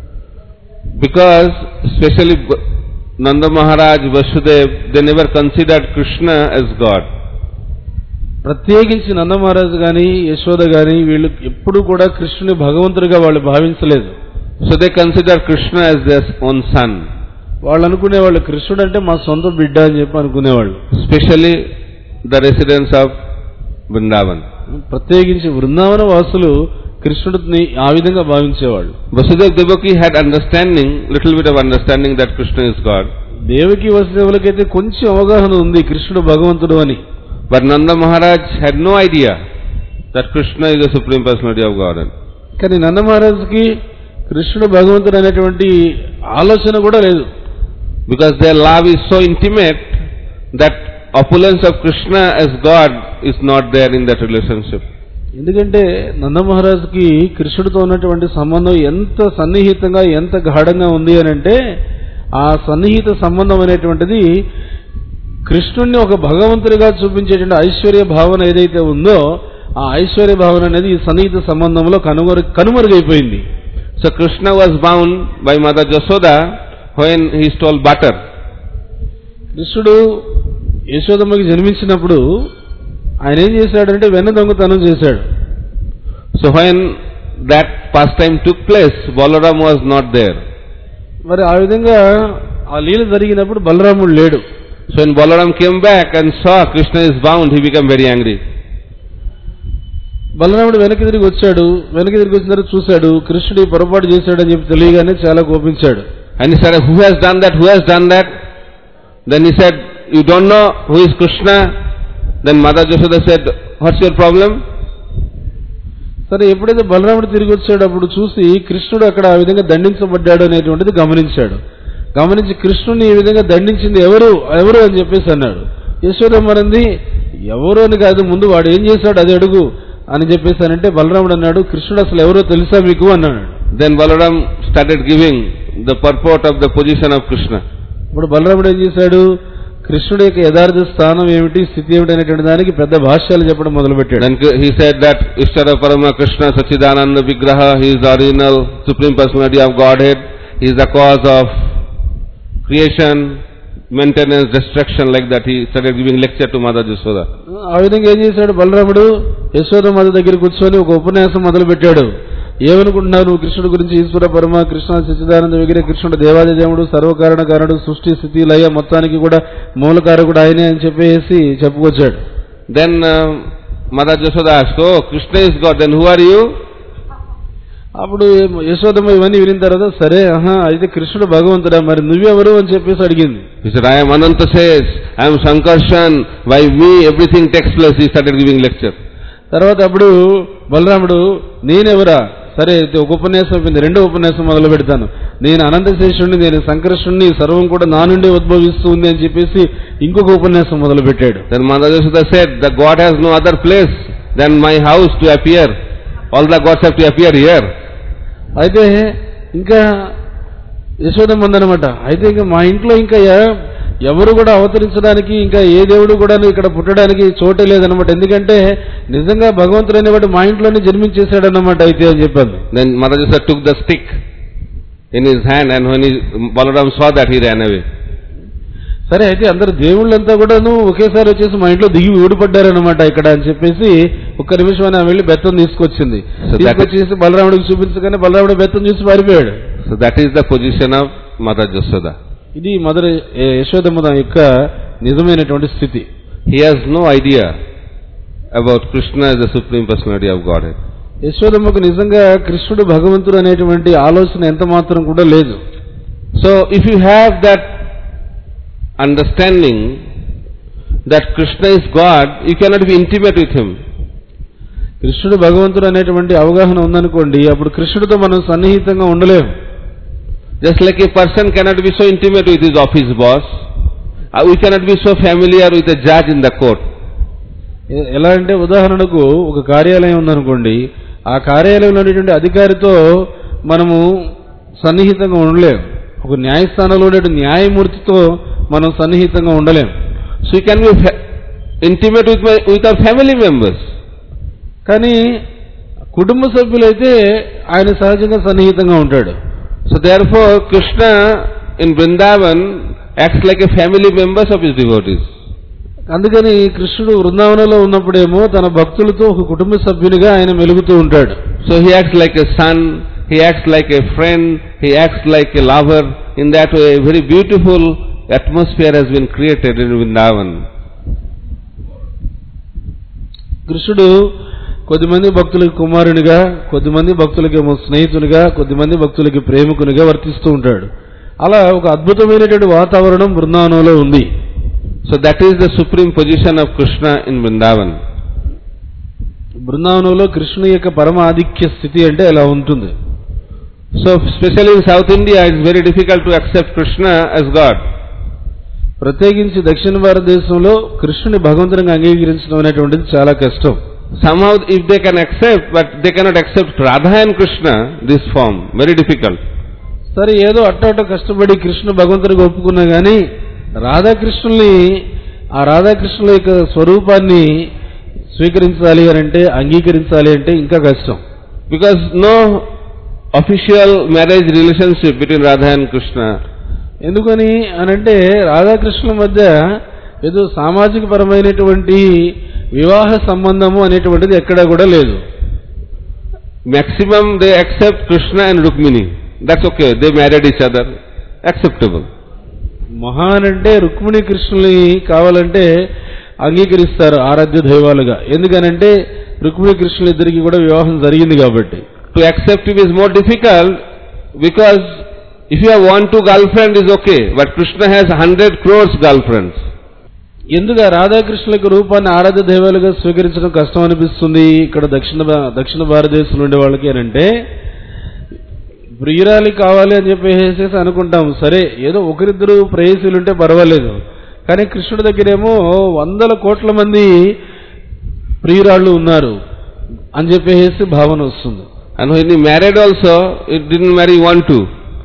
Because especially B- Nanda Maharaj, Vasudev, they never considered Krishna as God. ప్రత్యేకించి నందమహారాజు గాని యశోద గాని వీళ్ళు ఎప్పుడు కూడా కృష్ణుని భగవంతుడిగా వాళ్ళు భావించలేదు So they consider Krishna as their own son. వాళ్ళు అనుకునేవాళ్ళు కృష్ణుడు అంటే మా సొంత బిడ్డ అని చెప్పి అనుకునేవాళ్ళు Especially the residents of Vrindavan. ప్రత్యేకించి బృందావన వాసులు కృష్ణుడిని ఆ విధంగా భావించేవాళ్ళు Vasudev Devaki had understanding, little bit of understanding that Krishna is God. Devaki వసుదేవులకైతే కొంచెం అవగాహన ఉంది కృష్ణుడు భగవంతుడు అని But Nanda Maharaj had no idea that Krishna is the Supreme Personality of Godhead. కానీ నందమహారాజుకి కృష్ణుడు భగవంతుడు అనేటువంటి ఆలోచన కూడా లేదు Because their love is so intimate that opulence of Krishna as God is not there in that relationship. ఎందుకంటే నందమహారాజుకి కృష్ణుడితో ఉన్నటువంటి సంబంధం ఎంత సన్నిహితంగా ఎంత గాఢంగా ఉంది అని అంటే ఆ సన్నిహిత సంబంధం అనేటువంటిది కృష్ణుణ్ణి ఒక భగవంతుడిగా చూపించేటువంటి ఐశ్వర్య భావన ఏదైతే ఉందో ఆ ఐశ్వర్య భావన అనేది ఈ సన్నిహిత సంబంధంలో కనుమరు కనుమరుగైపోయింది So Krishna was bound by Mother Jasoda when he stole butter. కృష్ణుడు యశోదమ్మకి జన్మించినప్పుడు ఆయన ఏం చేశాడంటే వెన్న దొంగతనం చేశాడు So when that pastime took place, Balaram was not there. మరి ఆ విధంగా ఆ లీల జరిగినప్పుడు బలరాముడు లేడు So when Balaram came back and saw Krishna is bound, he became very angry. బలరాముడు వెనక్కి తిరిగి వచ్చాడు వెనక్కి తిరిగి వచ్చిన తర్వాత చూశాడు కృష్ణుడు ఈ పొరపాటు చేశాడని చెప్పి తెలియగానే చాలా కోపించాడు And he said, Who has done that? Who has done that? Then he said, You don't know who is Krishna? Then Mother Jasoda said, What's your problem? సరే ఎప్పుడైతే బలరాముడు తిరిగి వచ్చాడు అప్పుడు చూసి కృష్ణుడు అక్కడ ఆ విధంగా దండించబడ్డాడు అనేటువంటిది గమనించాడు గమనించి కృష్ణుడిని ఈ విధంగా దండించింది ఎవరు ఎవరు అని చెప్పేసి అన్నాడు యశోదమ్మరంది ఎవరు అని కాదు ముందు వాడు ఏం చేశాడు అది అడుగు అని చెప్పేసి అనంటే బలరాముడు అన్నాడు కృష్ణుడు అసలు ఎవరో తెలుసా మీకు అన్నాడు Then Balaram started giving the purport of the position of Krishna. ఇప్పుడు బలరాముడు ఏం చేశాడు కృష్ణుడి యొక్క యథార్థ స్థానం ఏమిటి స్థితి ఏమిటి అనేటువంటి దానికి పెద్ద భాష్యాలు చెప్పడం మొదలుపెట్టాడు Then he said that Ishtara Parama Krishna Sachidananda Vigraha, he is the original Supreme Personality of Godhead, he is the cause of creation, maintenance, destruction, like that. He started giving lecture to Mother Jasoda. ఆ విధంగా ఏం చేశాడు బలరాముడు యశోద మద దగ్గర కూర్చొని ఒక ఉపన్యాసం మొదలు పెట్టాడు ఏమనుకుంటున్నావు నువ్వు కృష్ణుడి గురించి ఈశ్వర పరమ కృష్ణ సచ్చిదానంద విగ్రహ కృష్ణుడు దేవాది దేవుడు సర్వకారణ కారణుడు సృష్టి స్థితి లయ మొత్తానికి కూడా మూలకారకుడు ఆయనే అని చెప్పేసి చెప్పుకొచ్చాడు Then uh, Mother Jasoda asked, oh, Krishna is God, then who are you? అప్పుడు యశోదమ్మ ఇవన్నీ వినిన తర్వాత సరే ఆహా అయితే కృష్ణుడు భగవంతుడా మరి నువ్వెవరు అని చెప్పేసి అడిగింది He said, I am Ananta says, I am Sankarshan, by me everything takes place. He started giving lecture. తర్వాత అప్పుడు బలరాముడు నేనెవరా సరే అయితే ఒక ఉపన్యాసం అయిపోయింది రెండో ఉపన్యాసం మొదలు పెడతాను నేను అనంతశేషుడిని నేను సంకర్షుణ్ణి సర్వం కూడా నా నుండి ఉద్భవిస్తుంది అని చెప్పేసి ఇంకొక ఉపన్యాసం మొదలు పెట్టాడు Then Mother Jasoda said, the God has no other place than my house to appear. All the gods have to appear here. అయితే ఇంకా యశోదమ్మ ఉందనమాట అయితే ఇంకా మా ఇంట్లో ఇంకా ఎ- ఎవరు కూడా అవతరించడానికి ఇంకా ఏ దేవుడు కూడా ఇక్కడ పుట్టడానికి చోటే లేదనమాట ఎందుకంటే నిజంగా భగవంతుడు అనేవాడు మా ఇంట్లోనే జన్మించేశాడన్నమాట అయితే అని చెప్పాను Then Mother Jasoda took the stick in his hand and when he, Balaram saw that, he ran away. సరే అయితే అందరు దేవుళ్ళంతా కూడాను ఒకేసారి వచ్చేసి మా ఇంట్లో దిగి ఊడిపడ్డారనమాట ఇక్కడ అని చెప్పేసి ఒక్క నిమిషం అని ఆమె వెళ్ళి బెత్తం తీసుకొచ్చింది So that- తీసుకొచ్చేసి బలరాముడికి చూపించగానే బలరాముడు బెత్తం చూసి పారిపోయాడు So that is the position of Mother Jasoda. ఇది మొదటి యశోదమ్మ యొక్క నిజమైనటువంటి స్థితి He has no idea about Krishna as the Supreme Personality of Godhead. యశోదమ్మకు నిజంగా కృష్ణుడు భగవంతుడు అనేటువంటి ఆలోచన ఎంత మాత్రం కూడా లేదు So if you have that understanding that Krishna is God, you cannot be intimate with him. కృష్ణుడు భగవంతుడు అనేటువంటి అవగాహన ఉందనుకోండి అప్పుడు కృష్ణుడితో మనం సన్నిహితంగా ఉండలేము Just like a person cannot be so intimate with his office boss, uh, we cannot be so familiar with a judge in the court. ఎ- ఎలా అంటే ఉదాహరణకు ఒక కార్యాలయం ఉందనుకోండి ఆ కార్యాలయంలో ఉన్నటువంటి అధికారితో మనము సన్నిహితంగా ఉండలేము ఒక న్యాయస్థానంలో ఉండే న్యాయమూర్తితో మనం సన్నిహితంగా ఉండలేము So you can be fa- intimate with, my, with our family members. కానీ కుటుంబ సభ్యులైతే ఆయన సహజంగా సన్నిహితంగా ఉంటాడు So therefore, Krishna in Vrindavan acts like a family members of his devotees. అందుకని కృష్ణుడు బృందావనంలో ఉన్నప్పుడేమో తన భక్తులతో ఒక కుటుంబ సభ్యునిగా ఆయన మెలుగుతూ ఉంటాడు So he acts like a son, he acts like a friend, he acts like a lover. In that way, a very beautiful atmosphere has been created in Vrindavan. కృష్ణుడు కొద్దిమంది భక్తులకి కుమారునిగా కొద్దిమంది భక్తులకేమో స్నేహితునిగా కొద్దిమంది భక్తులకి ప్రేమికునిగా వర్తిస్తూ ఉంటాడు అలా ఒక అద్భుతమైనటువంటి వాతావరణం బృందావనంలో ఉంది So that is the supreme position of Krishna in Vrindavan. బృందావనంలో కృష్ణుని యొక్క పరమ ఆధిక్య స్థితి అంటే అలా ఉంటుంది So especially in South India, it's very difficult to accept Krishna as God. ప్రత్యేకించి దక్షిణ భారతదేశంలో కృష్ణుని భగవంతునిగా అంగీకరించడం అనేటువంటిది చాలా కష్టం Somehow if they can accept, but they cannot accept Radha and Krishna, this form, very difficult. సరే ఏదో అట్ట అట్ట కష్టపడి కృష్ణ భగవంతుడికి ఒప్పుకున్నా గానీ రాధాకృష్ణుల్ని ఆ రాధాకృష్ణుల యొక్క స్వరూపాన్ని స్వీకరించాలి అని అంటే అంగీకరించాలి అంటే ఇంకా కష్టం Because no official marriage relationship between Radha and Krishna. ఎందుకని అనంటే రాధాకృష్ణుల మధ్య ఏదో సామాజిక పరమైనటువంటి వివాహ సంబంధము అనేటువంటిది ఎక్కడా కూడా లేదు Maximum they accept Krishna and Rukmini. That's okay. They married each other. Acceptable. మహాన్ అంటే రుక్మిణి కృష్ణుని కావాలంటే అంగీకరిస్తారు ఆరాధ్య దైవాలుగా ఎందుకనంటే రుక్మిణి కృష్ణులు ఇద్దరికి కూడా వివాహం జరిగింది కాబట్టి To accept him is more difficult because if you have one, two girlfriend is okay. But Krishna has hundred crores girlfriends. ఎందుకు ఆ రాధాకృష్ణుల యొక్క రూపాన్ని ఆరాధ్య దైవాలుగా స్వీకరించడం కష్టం అనిపిస్తుంది ఇక్కడ దక్షిణ భా- దక్షిణ భారతదేశంలో ఉండే వాళ్ళకి అని అంటే ప్రియురాలి కావాలి అని చెప్పేసి అనుకుంటాం సరే ఏదో ఒకరిద్దరు ప్రేయసీలు ఉంటే పర్వాలేదు కానీ కృష్ణుడి దగ్గరేమో వందల కోట్ల మంది ప్రియురాళ్ళు ఉన్నారు అని చెప్పేసి భావన వస్తుంది And when he married also, it didn't marry one, two.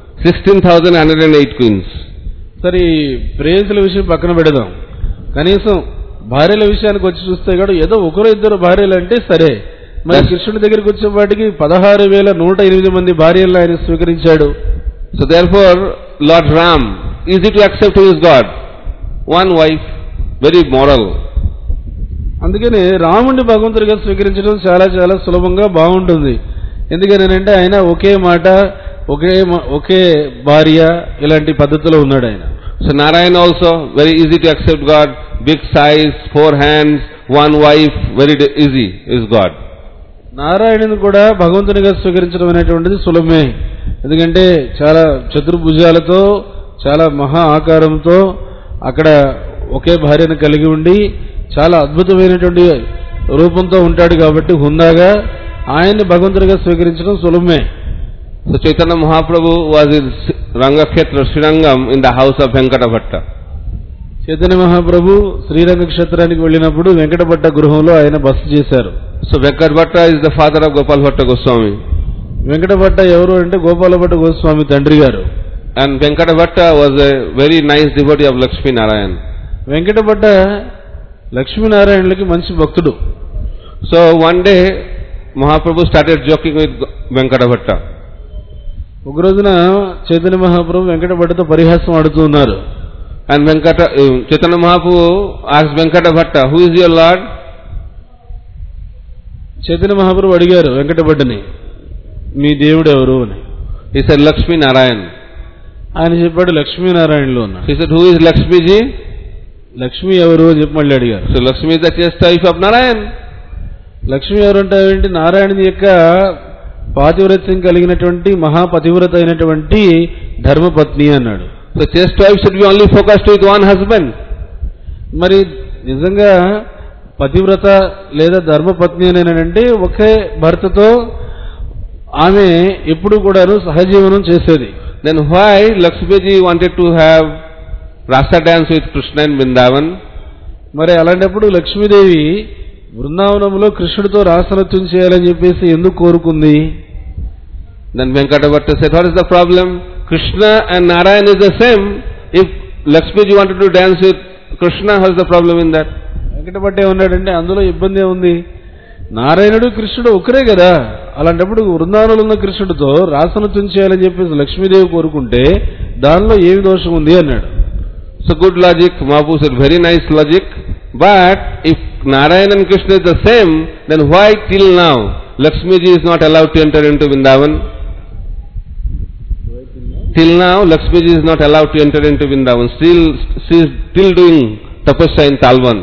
16,108 queens. సరే ఈ ప్రేయసుల విషయం పక్కన పెడదాం కనీసం భార్యల విషయానికి వచ్చి చూస్తే కూడా ఏదో ఒకరు ఇద్దరు భార్యలు అంటే సరే మరి Yes. కృష్ణుడి దగ్గరికి వచ్చేపాటికి పదహారు వేల నూట ఎనిమిది మంది భార్యలను ఆయన స్వీకరించాడు So therefore, Lord Ram, easy to accept who is God. One wife, very moral. అందుకని రాముడిని భగవంతుడిగా స్వీకరించడం చాలా చాలా సులభంగా బాగుంటుంది ఎందుకనంటే ఆయన ఒకే మాట ఒకే మ- ఒకే భార్య ఇలాంటి పద్ధతిలో ఉన్నాడు ఆయన So Narayana also, very easy to accept God, big size, four hands, one wife, very de- easy is God. నారాయణుని కూడా భగవంతునిగా స్వీకరించడం అనేటువంటిది సులభమే ఎందుకంటే చాలా చతుర్భుజాలతో చాలా మహా ఆకారంతో అక్కడ ఒకే భార్యను కలిగి ఉండి చాలా అద్భుతమైనటువంటి రూపంతో ఉంటాడు కాబట్టి హుందాగా ఆయన్ని భగవంతునిగా స్వీకరించడం సులభమే So Chaitanya Mahaprabhu was in S- Rangakshetra, Srirangam in the house of Venkata Bhatta. Chaitanya మహాప్రభు శ్రీరంగ క్షేత్రానికి వెళ్ళినప్పుడు వెంకటపట్ట గృహంలో ఆయన బస చేశారు So Venkata Bhatta is the father of Gopal Bhatta Goswami. వెంకటపట్ట ఎవరు అంటే గోపాలభట్ట గోస్వామి తండ్రి గారు And Venkata Bhatta was a very nice devotee of Lakshmi Narayan. వెంకటపట్ట లక్ష్మీనారాయణులకి మంచి భక్తుడు So one day Mahaprabhu started joking with Go- Venkata Bhatta. ఒక రోజున చైతన్య మహాప్రభు వెంకటపట్టతో పరిహాసం ఆడుతూ ఉన్నారు And Venkata, uh, Chaitanya Mahaprabhu asked Venkata Bhatta, who is your Lord? Chaitanya మహాప్రభు అడిగారు వెంకటపట్టని మీ దేవుడు ఎవరు అని He said, Lakshmi Narayan. ఆయన చెప్పాడు లక్ష్మీనారాయణులు అన్నాడు He said, who is Lakshmi ji? Lakshmi ఎవరు అని చెప్పి మళ్ళీ అడిగారు So Lakshmi is the chaste wife of Narayan. Lakshmi ఎవరంటే ఏంటి నారాయణుని యొక్క పాతివ్రత్యం కలిగినటువంటి మహాపతివ్రత అయినటువంటి ధర్మపత్ని అన్నాడు So chaste wife should be only focused with one husband. మరి నిజంగా పతివ్రత లేదా ధర్మపత్ని అని అంటే ఒకే భర్తతో ఆమె ఎప్పుడు కూడాను సహజీవనం చేసేది Then why Lakshmi ji wanted to have rasa dance with Krishna in Vrindavan? మరి అలాంటప్పుడు లక్ష్మీదేవి బృందావనంలో కృష్ణుడితో రాసనత్యం చేయాలని చెప్పేసి ఎందుకు కోరుకుంది Then Venkata Bhatta said, what is the problem? Krishna and Narayan is the same. If Lakshmi ji wanted to dance with Krishna, what is the problem in that? వెంకటపట్టే ఉన్నాడంటే అందులో ఇబ్బంది ఉంది నారాయణుడు కృష్ణుడు ఒకరే కదా అలాంటప్పుడు బృందావనంలో ఉన్న కృష్ణుడితో రాసనత్యం చేయాలని చెప్పేసి లక్ష్మీదేవి కోరుకుంటే దానిలో ఏమి దోషం ఉంది అన్నాడు So good logic, Mahaprabhu said, very nice logic. But if Narayan and Krishna is the same, then why till now Lakshmi ji is not allowed to enter into Vrindavan? Till now Lakshmi ji is not allowed to enter into Vrindavan. Still, she is still doing tapasya in Talvan.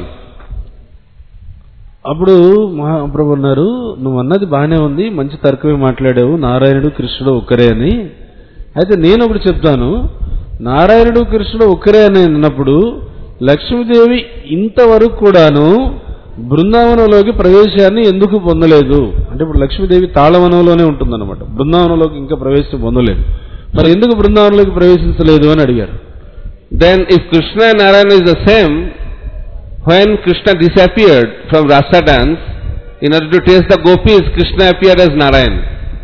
అప్పుడు మహాప్రభు అన్నారు నువ్వు అన్నది బాగానే ఉంది మంచి తర్కమే మాట్లాడావు నారాయణుడు కృష్ణుడు ఒక్కరే అని అయితే నేను ఒకటి చెప్తాను నారాయణుడు కృష్ణుడు ఒక్కరే అని అన్నప్పుడు లక్ష్మీదేవి ఇంతవరకు కూడాను బృందావనంలోకి ప్రవేశాన్ని ఎందుకు పొందలేదు అంటే ఇప్పుడు లక్ష్మీదేవి తాళవనంలోనే ఉంటుందన్నమాట బృందావనంలోకి ఇంకా ప్రవేశం పొందలేదు మరి ఎందుకు బృందావనంలోకి ప్రవేశించలేదు అని అడిగారు Then if Krishna and Narayana is the same, when Krishna disappeared from Rasa dance, in order to taste the gopis, Krishna appeared as Narayan.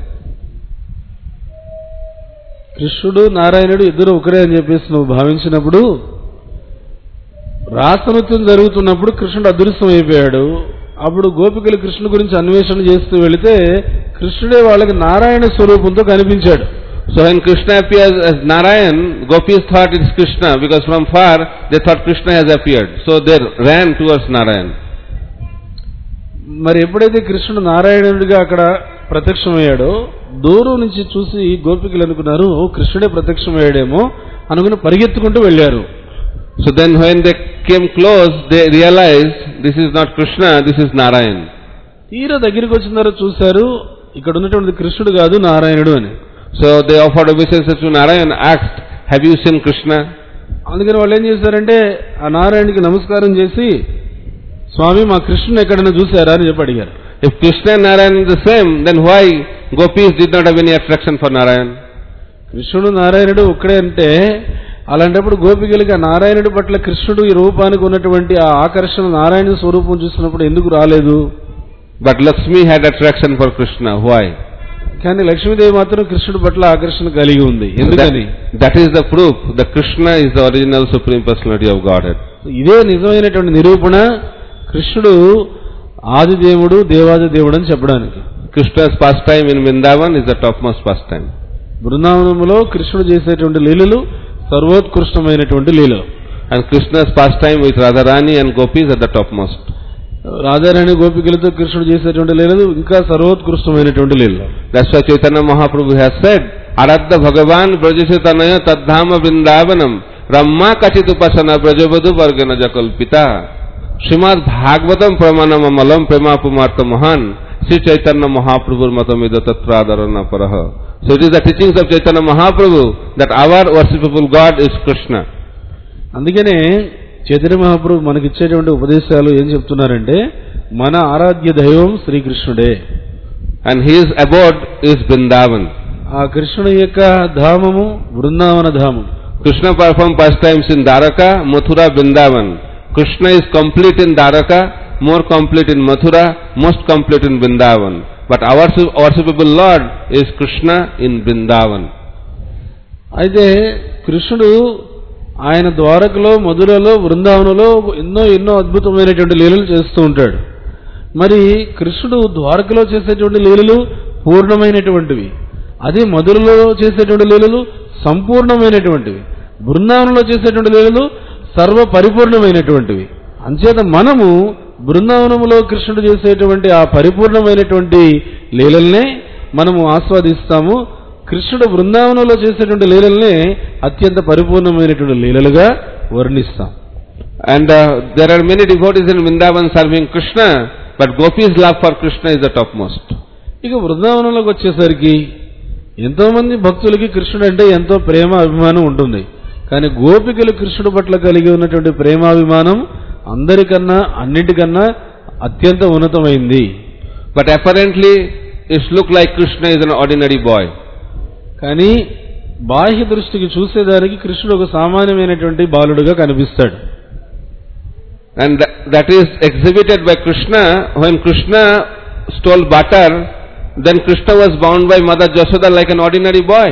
కృష్ణుడు నారాయణుడు ఇద్దరు ఒకరే అని చెప్పేసి నువ్వు భావించినప్పుడు రాసనృత్యం జరుగుతున్నప్పుడు కృష్ణుడు అదృశ్యం అయిపోయాడు అప్పుడు గోపికలు కృష్ణుడు గురించి అన్వేషణ చేస్తూ వెళితే కృష్ణుడే వాళ్ళకి నారాయణ స్వరూపంతో కనిపించాడు So when Krishna appears as Narayan, gopis thought it's Krishna because from far they thought Krishna has appeared. So they ran towards Narayan. మరి ఎప్పుడైతే కృష్ణుడు నారాయణుడిగా అక్కడ ప్రత్యక్షమయ్యాడో దూరం నుంచి చూసి గోపికలు అనుకున్నారు ఓ కృష్ణుడే ప్రత్యక్షమయ్యాడేమో అనుకుని పరిగెత్తుకుంటూ వెళ్ళారు So then when they came close, they realized this is not Krishna, this is Narayan. తీరా దగ్గరికి వచ్చిన తర్వాత చూశారు ఇక్కడ ఉన్నటువంటి కృష్ణుడు కాదు నారాయణుడు అని So they offered obeisances to Narayan, asked, have you seen Krishna? అందుకని వాళ్ళు ఏం చేశారంటే ఆ నారాయణుడికి నమస్కారం చేసి స్వామి మా కృష్ణుని ఎక్కడైనా చూశారా అని చెప్పి అడిగారు If Krishna and Narayan is the same, then why gopis did not have any attraction for Narayan? కృష్ణుడు నారాయణుడు ఒక్కడే అంటే అలాంటప్పుడు గోపికలకి ఆ నారాయణుడి పట్ల కృష్ణుడు ఈ రూపానికి ఉన్నటువంటి ఆ ఆకర్షణ నారాయణ స్వరూపం చూసినప్పుడు ఎందుకు రాలేదు But Lakshmi had attraction for Krishna. Why? కానీ లక్ష్మీదేవి మాత్రం కృష్ణుడి పట్ల ఆకర్షణ కలిగి ఉంది So ఎందుకని that, that is the proof that Krishna is the original Supreme Personality of Godhead. ఇదే నిజమైనటువంటి నిరూపణ కృష్ణుడు ఆదిదేవుడు దేవాది దేవుడు అని చెప్పడానికి Krishna's pastime in Vrindavan is the topmost pastime. బృందావనంలో కృష్ణుడు చేసేటువంటి లీలలు సర్వోత్కృష్టమైనటువంటి లీలలు And Krishna's pastime with Radharani and gopis are the topmost. Radharani గోపికలతో కృష్ణుడు చేసేటువంటి లీలలు ఇంకా సర్వోత్కృష్టమైనటువంటి లీలలు That's why Chaitanya Mahaprabhu has said, Aradha Bhagavan Brajachatanaya Tadhama Vrindavanam Ramma Kachitupasana Brajavadu Vargana Jakalpita Srimad Bhagavatam Pramanam Amalam Premapumartha Mahan Sri Chaitanya Mahaprabhu Matamida Tatradharana Paraha So it is the teachings of Chaitanya Mahaprabhu that our worshipable God is Krishna. అందుకనే చైతన్య మహాప్రభు మనకిచ్చేటువంటి ఉపదేశాలు ఏం చెప్తున్నారంటే మన ఆరాధ్య దైవం శ్రీకృష్ణుడే And his abode is Vrindavan. ఆ కృష్ణుడి యొక్క ధామము Brindavana ధామం Krishna performed pastimes in Dwaraka, Mathura, Vrindavan. Krishna is complete in Dwaraka, more complete in Mathura, most complete in Vrindavan. But our worship- worshipable Lord is Krishna in Vrindavan. అయితే కృష్ణుడు ఆయన ద్వారకలో మధురలో బృందావనంలో ఎన్నో ఎన్నో అద్భుతమైనటువంటి లీలలు చేస్తూ ఉంటాడు మరి కృష్ణుడు ద్వారకలో చేసేటువంటి లీలలు పూర్ణమైనటువంటివి అదే మధురలో చేసేటువంటి లీలలు సంపూర్ణమైనటువంటివి బృందావనంలో చేసేటువంటి లీలలు సర్వ పరిపూర్ణమైనటువంటివి అంచేత మనము బృందావనములో కృష్ణుడు చేసేటువంటి ఆ పరిపూర్ణమైనటువంటి లీలల్నే మనము ఆస్వాదిస్తాము కృష్ణుడు బృందావనంలో చేసేటువంటి లీలల్నే అత్యంత పరిపూర్ణమైనటువంటి లీలలుగా వర్ణిస్తాం And uh, there are many devotees in Vrindavan serving Krishna, but Gopi's love for Krishna is the topmost. ఇక బృందావనంలోకి వచ్చేసరికి ఎంతో మంది భక్తులకి కృష్ణుడు అంటే ఎంతో ప్రేమ అభిమానం ఉంటుంది కానీ గోపికలు కృష్ణుడు పట్ల కలిగి ఉన్నటువంటి ప్రేమాభిమానం అందరికన్నా అన్నిటికన్నా అత్యంత ఉన్నతమైంది But apparently, it looks like Krishna is an ordinary boy. కానీ బాహ్య దృష్టికి చూసేదానికి కృష్ణుడు ఒక సామాన్యమైనటువంటి బాలుడుగా కనిపిస్తాడు And tha- that is exhibited by Krishna. When Krishna stole butter, then Krishna was bound by Mother Jasoda like an ordinary boy.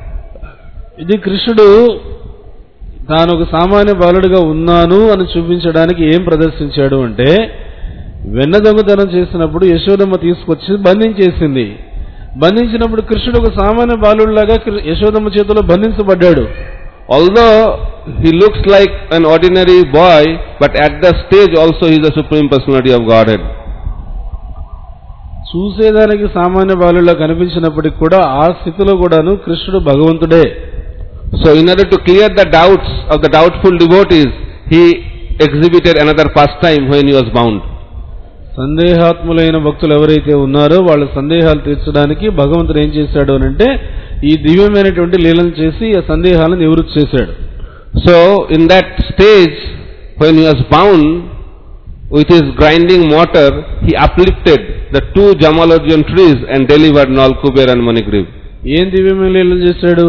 ఇది కృష్ణుడు తాను ఒక సామాన్య బాలుడిగా ఉన్నాను అని చూపించడానికి ఏం ప్రదర్శించాడు అంటే వెన్న దొంగతనం చేసినప్పుడు యశోదమ్మ తీసుకొచ్చి బంధించేసింది బంధించినప్పుడు కృష్ణుడు ఒక సామాన్య బాలుడిలాగా కృ- యశోదమ్మ చేతిలో బంధించబడ్డాడు Although he looks like an ordinary boy, but at the stage also he is the Supreme Personality of Godhead. చూసేదానికి సామాన్య బాలుడిలా కనిపించినప్పటికి కూడా ఆ స్థితిలో కూడాను కృష్ణుడు భగవంతుడే So in order to clear the doubts of the doubtful devotees, he exhibited another pastime when he was bound. సందేహాత్ములైన భక్తులు ఎవరైతే ఉన్నారో వాళ్ళ సందేహాలు తీర్చడానికి భగవంతుడు ఏం చేశాడు అని అంటే ఈ దివ్యమైనటువంటి లీలను చేసి ఆ సందేహాలను నివృత్తి చేశాడు So in that stage, when he was bound with his grinding mortar, he uplifted the two Jamalodjan trees and delivered Nalkuber and Manigriv. ఏం దివ్యమైన లీలను చేశాడు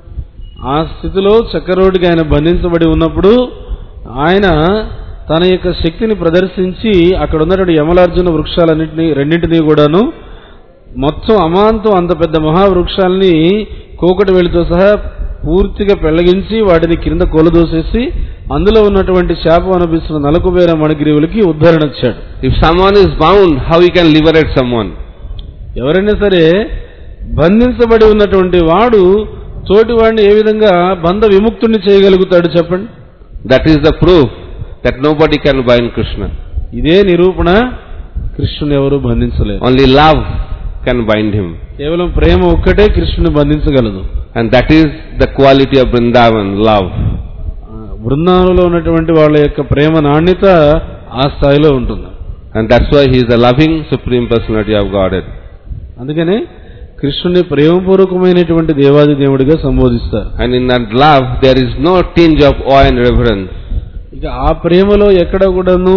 ఆ స్థితిలో చక్రరోడ్డికి ఆయన బంధించబడి ఉన్నప్పుడు ఆయన తన యొక్క శక్తిని ప్రదర్శించి అక్కడ ఉన్నటువంటి యమలార్జున వృక్షాలన్నింటినీ రెండింటినీ కూడాను మొత్తం అమాంతం అంత పెద్ద మహావృక్షాలని కోకటి వెళితో సహా పూర్తిగా పెళ్లగించి వాటిని కింద కొలదోసేసి అందులో ఉన్నటువంటి శాపం అనిపిస్తున్న నలకుబేర మణిగిరివులకి ఉద్ధరణ ఇచ్చాడు If someone is bound, how he can liberate someone? ఎవరైనా సరే బంధించబడి ఉన్నటువంటి వాడు తోటి వాడిని ఏ విధంగా బంధ విముక్తుడిని చేయగలుగుతాడు చెప్పండి That is the proof that nobody can bind Krishna. ఇదే నిరూపణ కృష్ణుని ఎవరు బంధించలేరు Only love can bind him. కేవలం ప్రేమ ఒక్కటే కృష్ణుని బంధించగలదు And that is the quality of Vrindavan, love. ఆ, బృందావనంలో ఉన్నటువంటి వాళ్ళ యొక్క ప్రేమ నాణ్యత ఆ స్థాయిలో ఉంటుంది And that's why he is the loving Supreme Personality of Godhead. అందుకనే కృష్ణుని ప్రేమపూర్వకమైనటువంటి దేవాది దేవుడిగా సంబోధిస్తారు And in that love, there is no tinge of awe and reverence. ఇక ఆ ప్రేమలో ఎక్కడ కూడాను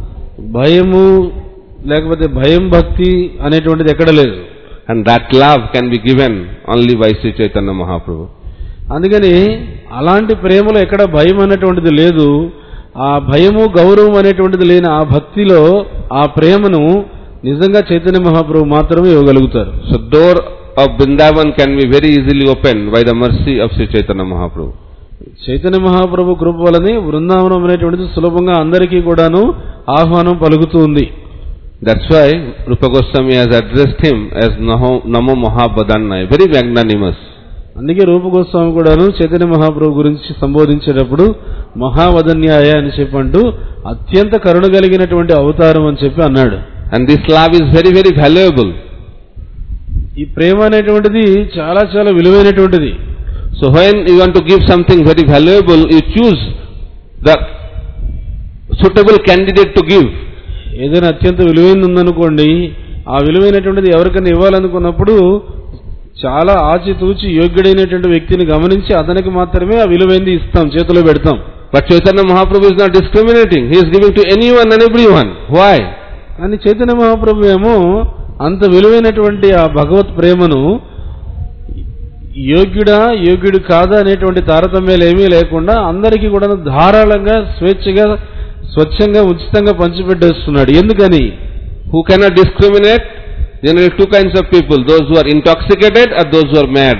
భయము లేకపోతే భయం భక్తి అనేటువంటిది ఎక్కడ లేదు And that love can be given only by Sri Chaitanya Mahaprabhu. అందుకని అలాంటి ప్రేమలో ఎక్కడ భయం అనేటువంటిది లేదు ఆ భయము గౌరవం అనేటువంటిది లేని ఆ భక్తిలో ఆ ప్రేమను నిజంగా చైతన్య మహాప్రభు మాత్రమే ఇవ్వగలుగుతారు So door of Vrindavan can be very easily opened by the mercy of Sri Chaitanya Mahaprabhu. Chaitanya మహాప్రభు కృప వలని బృందావనం అనేటువంటిది సులభంగా అందరికీ కూడాను ఆహ్వానం పలుకుతూ ఉంది That's why Rupa Goswami has addressed him as Namo, Namo Mahabhadanaya, very magnanimous. అందుకే రూపగోస్వామి కూడాను చైతన్య మహాప్రభు గురించి సంబోధించేటప్పుడు మహావదన్యాయ అని చెప్పంటూ అత్యంత కరుణ కలిగినటువంటి అవతారం అని చెప్పి అన్నాడు And this love is very, very valuable. ఈ ప్రేమ అనేటువంటిది చాలా చాలా విలువైనటువంటిది So when you want to give something very valuable, you choose the suitable candidate to give. ఏదైనా అత్యంత విలువైనది ఉందనుకోండి ఆ విలువైనటువంటిది ఎవరికైనా ఇవ్వాలనుకున్నప్పుడు చాలా ఆచితూచి యోగ్యుడైనటువంటి వ్యక్తిని గమనించి అతనికి మాత్రమే ఆ విలువైనది ఇస్తాం చేతిలో పెడతాం But Chaitanya Mahaprabhu is not discriminating. He is giving to anyone and everyone. Why? కానీ చైతన్య మహాప్రభు ఏమో అంత విలువైనటువంటి ఆ భగవత్ ప్రేమను యోగ్యుడా యోగ్యుడు కాదా అనేటువంటి తారతమ్యాలు ఏమీ లేకుండా అందరికీ కూడా ధారాళంగా స్వేచ్ఛగా స్వచ్ఛంగా ఉచితంగా పంచిపెట్టేస్తున్నాడు ఎందుకని Who cannot discriminate? Generally two kinds of people, those who are intoxicated or those who are mad.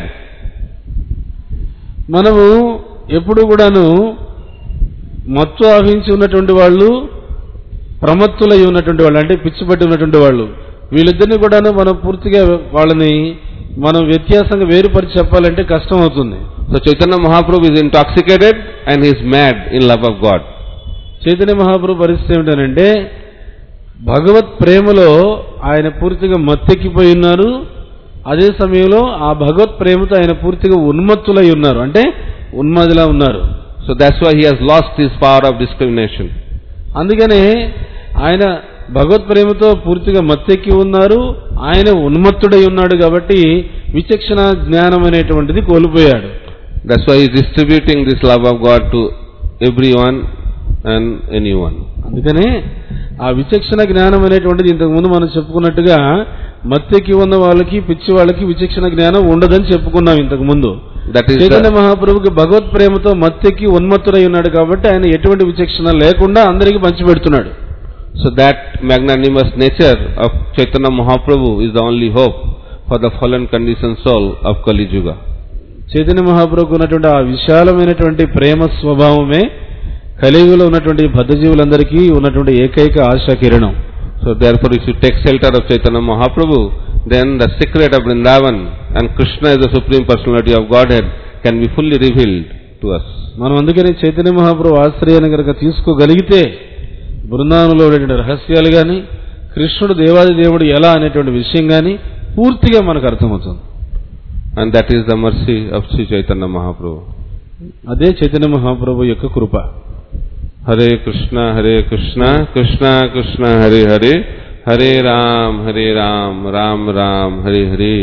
మనము ఎప్పుడు కూడాను మత్తు ఆహించి ఉన్నటువంటి వాళ్ళు ప్రమత్తులై ఉన్నటువంటి వాళ్ళు అంటే పిచ్చి పట్టి ఉన్నటువంటి వాళ్ళు వీళ్ళిద్దరిని కూడాను మనం పూర్తిగా వాళ్ళని మనం వ్యత్యాసంగా వేరుపరిచి చెప్పాలంటే కష్టం అవుతుంది So Chaitanya Mahaprabhu is intoxicated and he is mad in love of God. Chaitanya మహాప్రభు పరిస్థితి ఏమిటనంటే భగవత్ ప్రేమలో ఆయన పూర్తిగా మత్తెక్కిపోయి ఉన్నారు అదే సమయంలో ఆ భగవత్ ప్రేమతో ఆయన పూర్తిగా ఉన్మత్తులై ఉన్నారు అంటే ఉన్మాదిలా ఉన్నారు So that's why he has lost his power of discrimination. అందుకనే ఆయన భగవత్ ప్రేమతో పూర్తిగా మత్తెక్కి ఉన్నారు ఆయన ఉన్మత్తుడై ఉన్నాడు కాబట్టి విచక్షణ జ్ఞానం అనేటువంటిది కోల్పోయాడు That's why he is distributing this love of God to everyone and anyone. అందుకనే ఆ విచక్షణ జ్ఞానం అనేటువంటిది ఇంతకుముందు మనం చెప్పుకున్నట్టుగా మత్తెక్కి ఉన్న వాళ్ళకి పిచ్చి వాళ్ళకి విచక్షణ జ్ఞానం ఉండదని చెప్పుకున్నాం ఇంతకు ముందు That is చైతన్య the, మహాప్రభుకి భగవత్ ప్రేమతో మత్తెక్కి ఉన్మత్తుడై ఉన్నాడు కాబట్టి ఆయన ఎటువంటి విచక్షణ లేకుండా అందరికీ పంచిపెడుతున్నాడు so that magnanimous nature of Chaitanya Mahaprabhu is the only hope for the fallen conditioned soul of Kali Yuga. Chaitanya మహాప్రభుకు ఉన్నటువంటి ఆ విశాలమైనటువంటి ప్రేమ స్వభావమే కలియుగంలో ఉన్నటువంటి బద్ధజీవులందరికీ ఉన్నటువంటి ఏకైక ఆశా కిరణం So therefore if you take shelter of Chaitanya Mahaprabhu, then the secret of Vrindavan and Krishna as the Supreme Personality of Godhead can be fully revealed to us. మనం అందుకని చైతన్య మహాప్రభు ఆశ్రయాన్ని కనుక తీసుకోగలిగితే బృందావనంలో ఉండేటువంటి రహస్యాలు కానీ కృష్ణుడు దేవాది దేవుడు ఎలా అనేటువంటి విషయం కానీ పూర్తిగా మనకు అర్థమవుతుంది And that is the mercy of Sri Chaitanya Mahaprabhu. అదే చైతన్య మహాప్రభు యొక్క కృప Hare Krishna, Hare Krishna, Krishna Krishna, Hare Hare, Hare Ram, Hare Ram, Ram Ram, Hare Hare.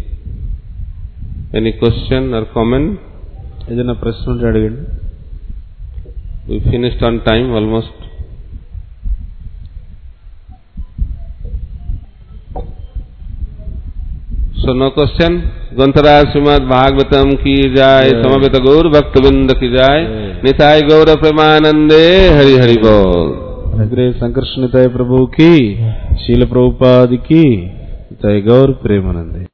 Any question or comment? ఏదైనా ప్రశ్న ఉంటే అడగండి We finished on time almost. So no question. Gantara Srimad Bhagavatam ki jai, Yeah. Samavita Gaur Bhaktavinda ki jai, Yeah. Nitai Gaura Premanande, Hari Hari Bol. అగ్రే సంకర్షణితాయ ప్రభువుకి శీల ప్రభుపాదికి తయ గౌర్ ప్రేమనంది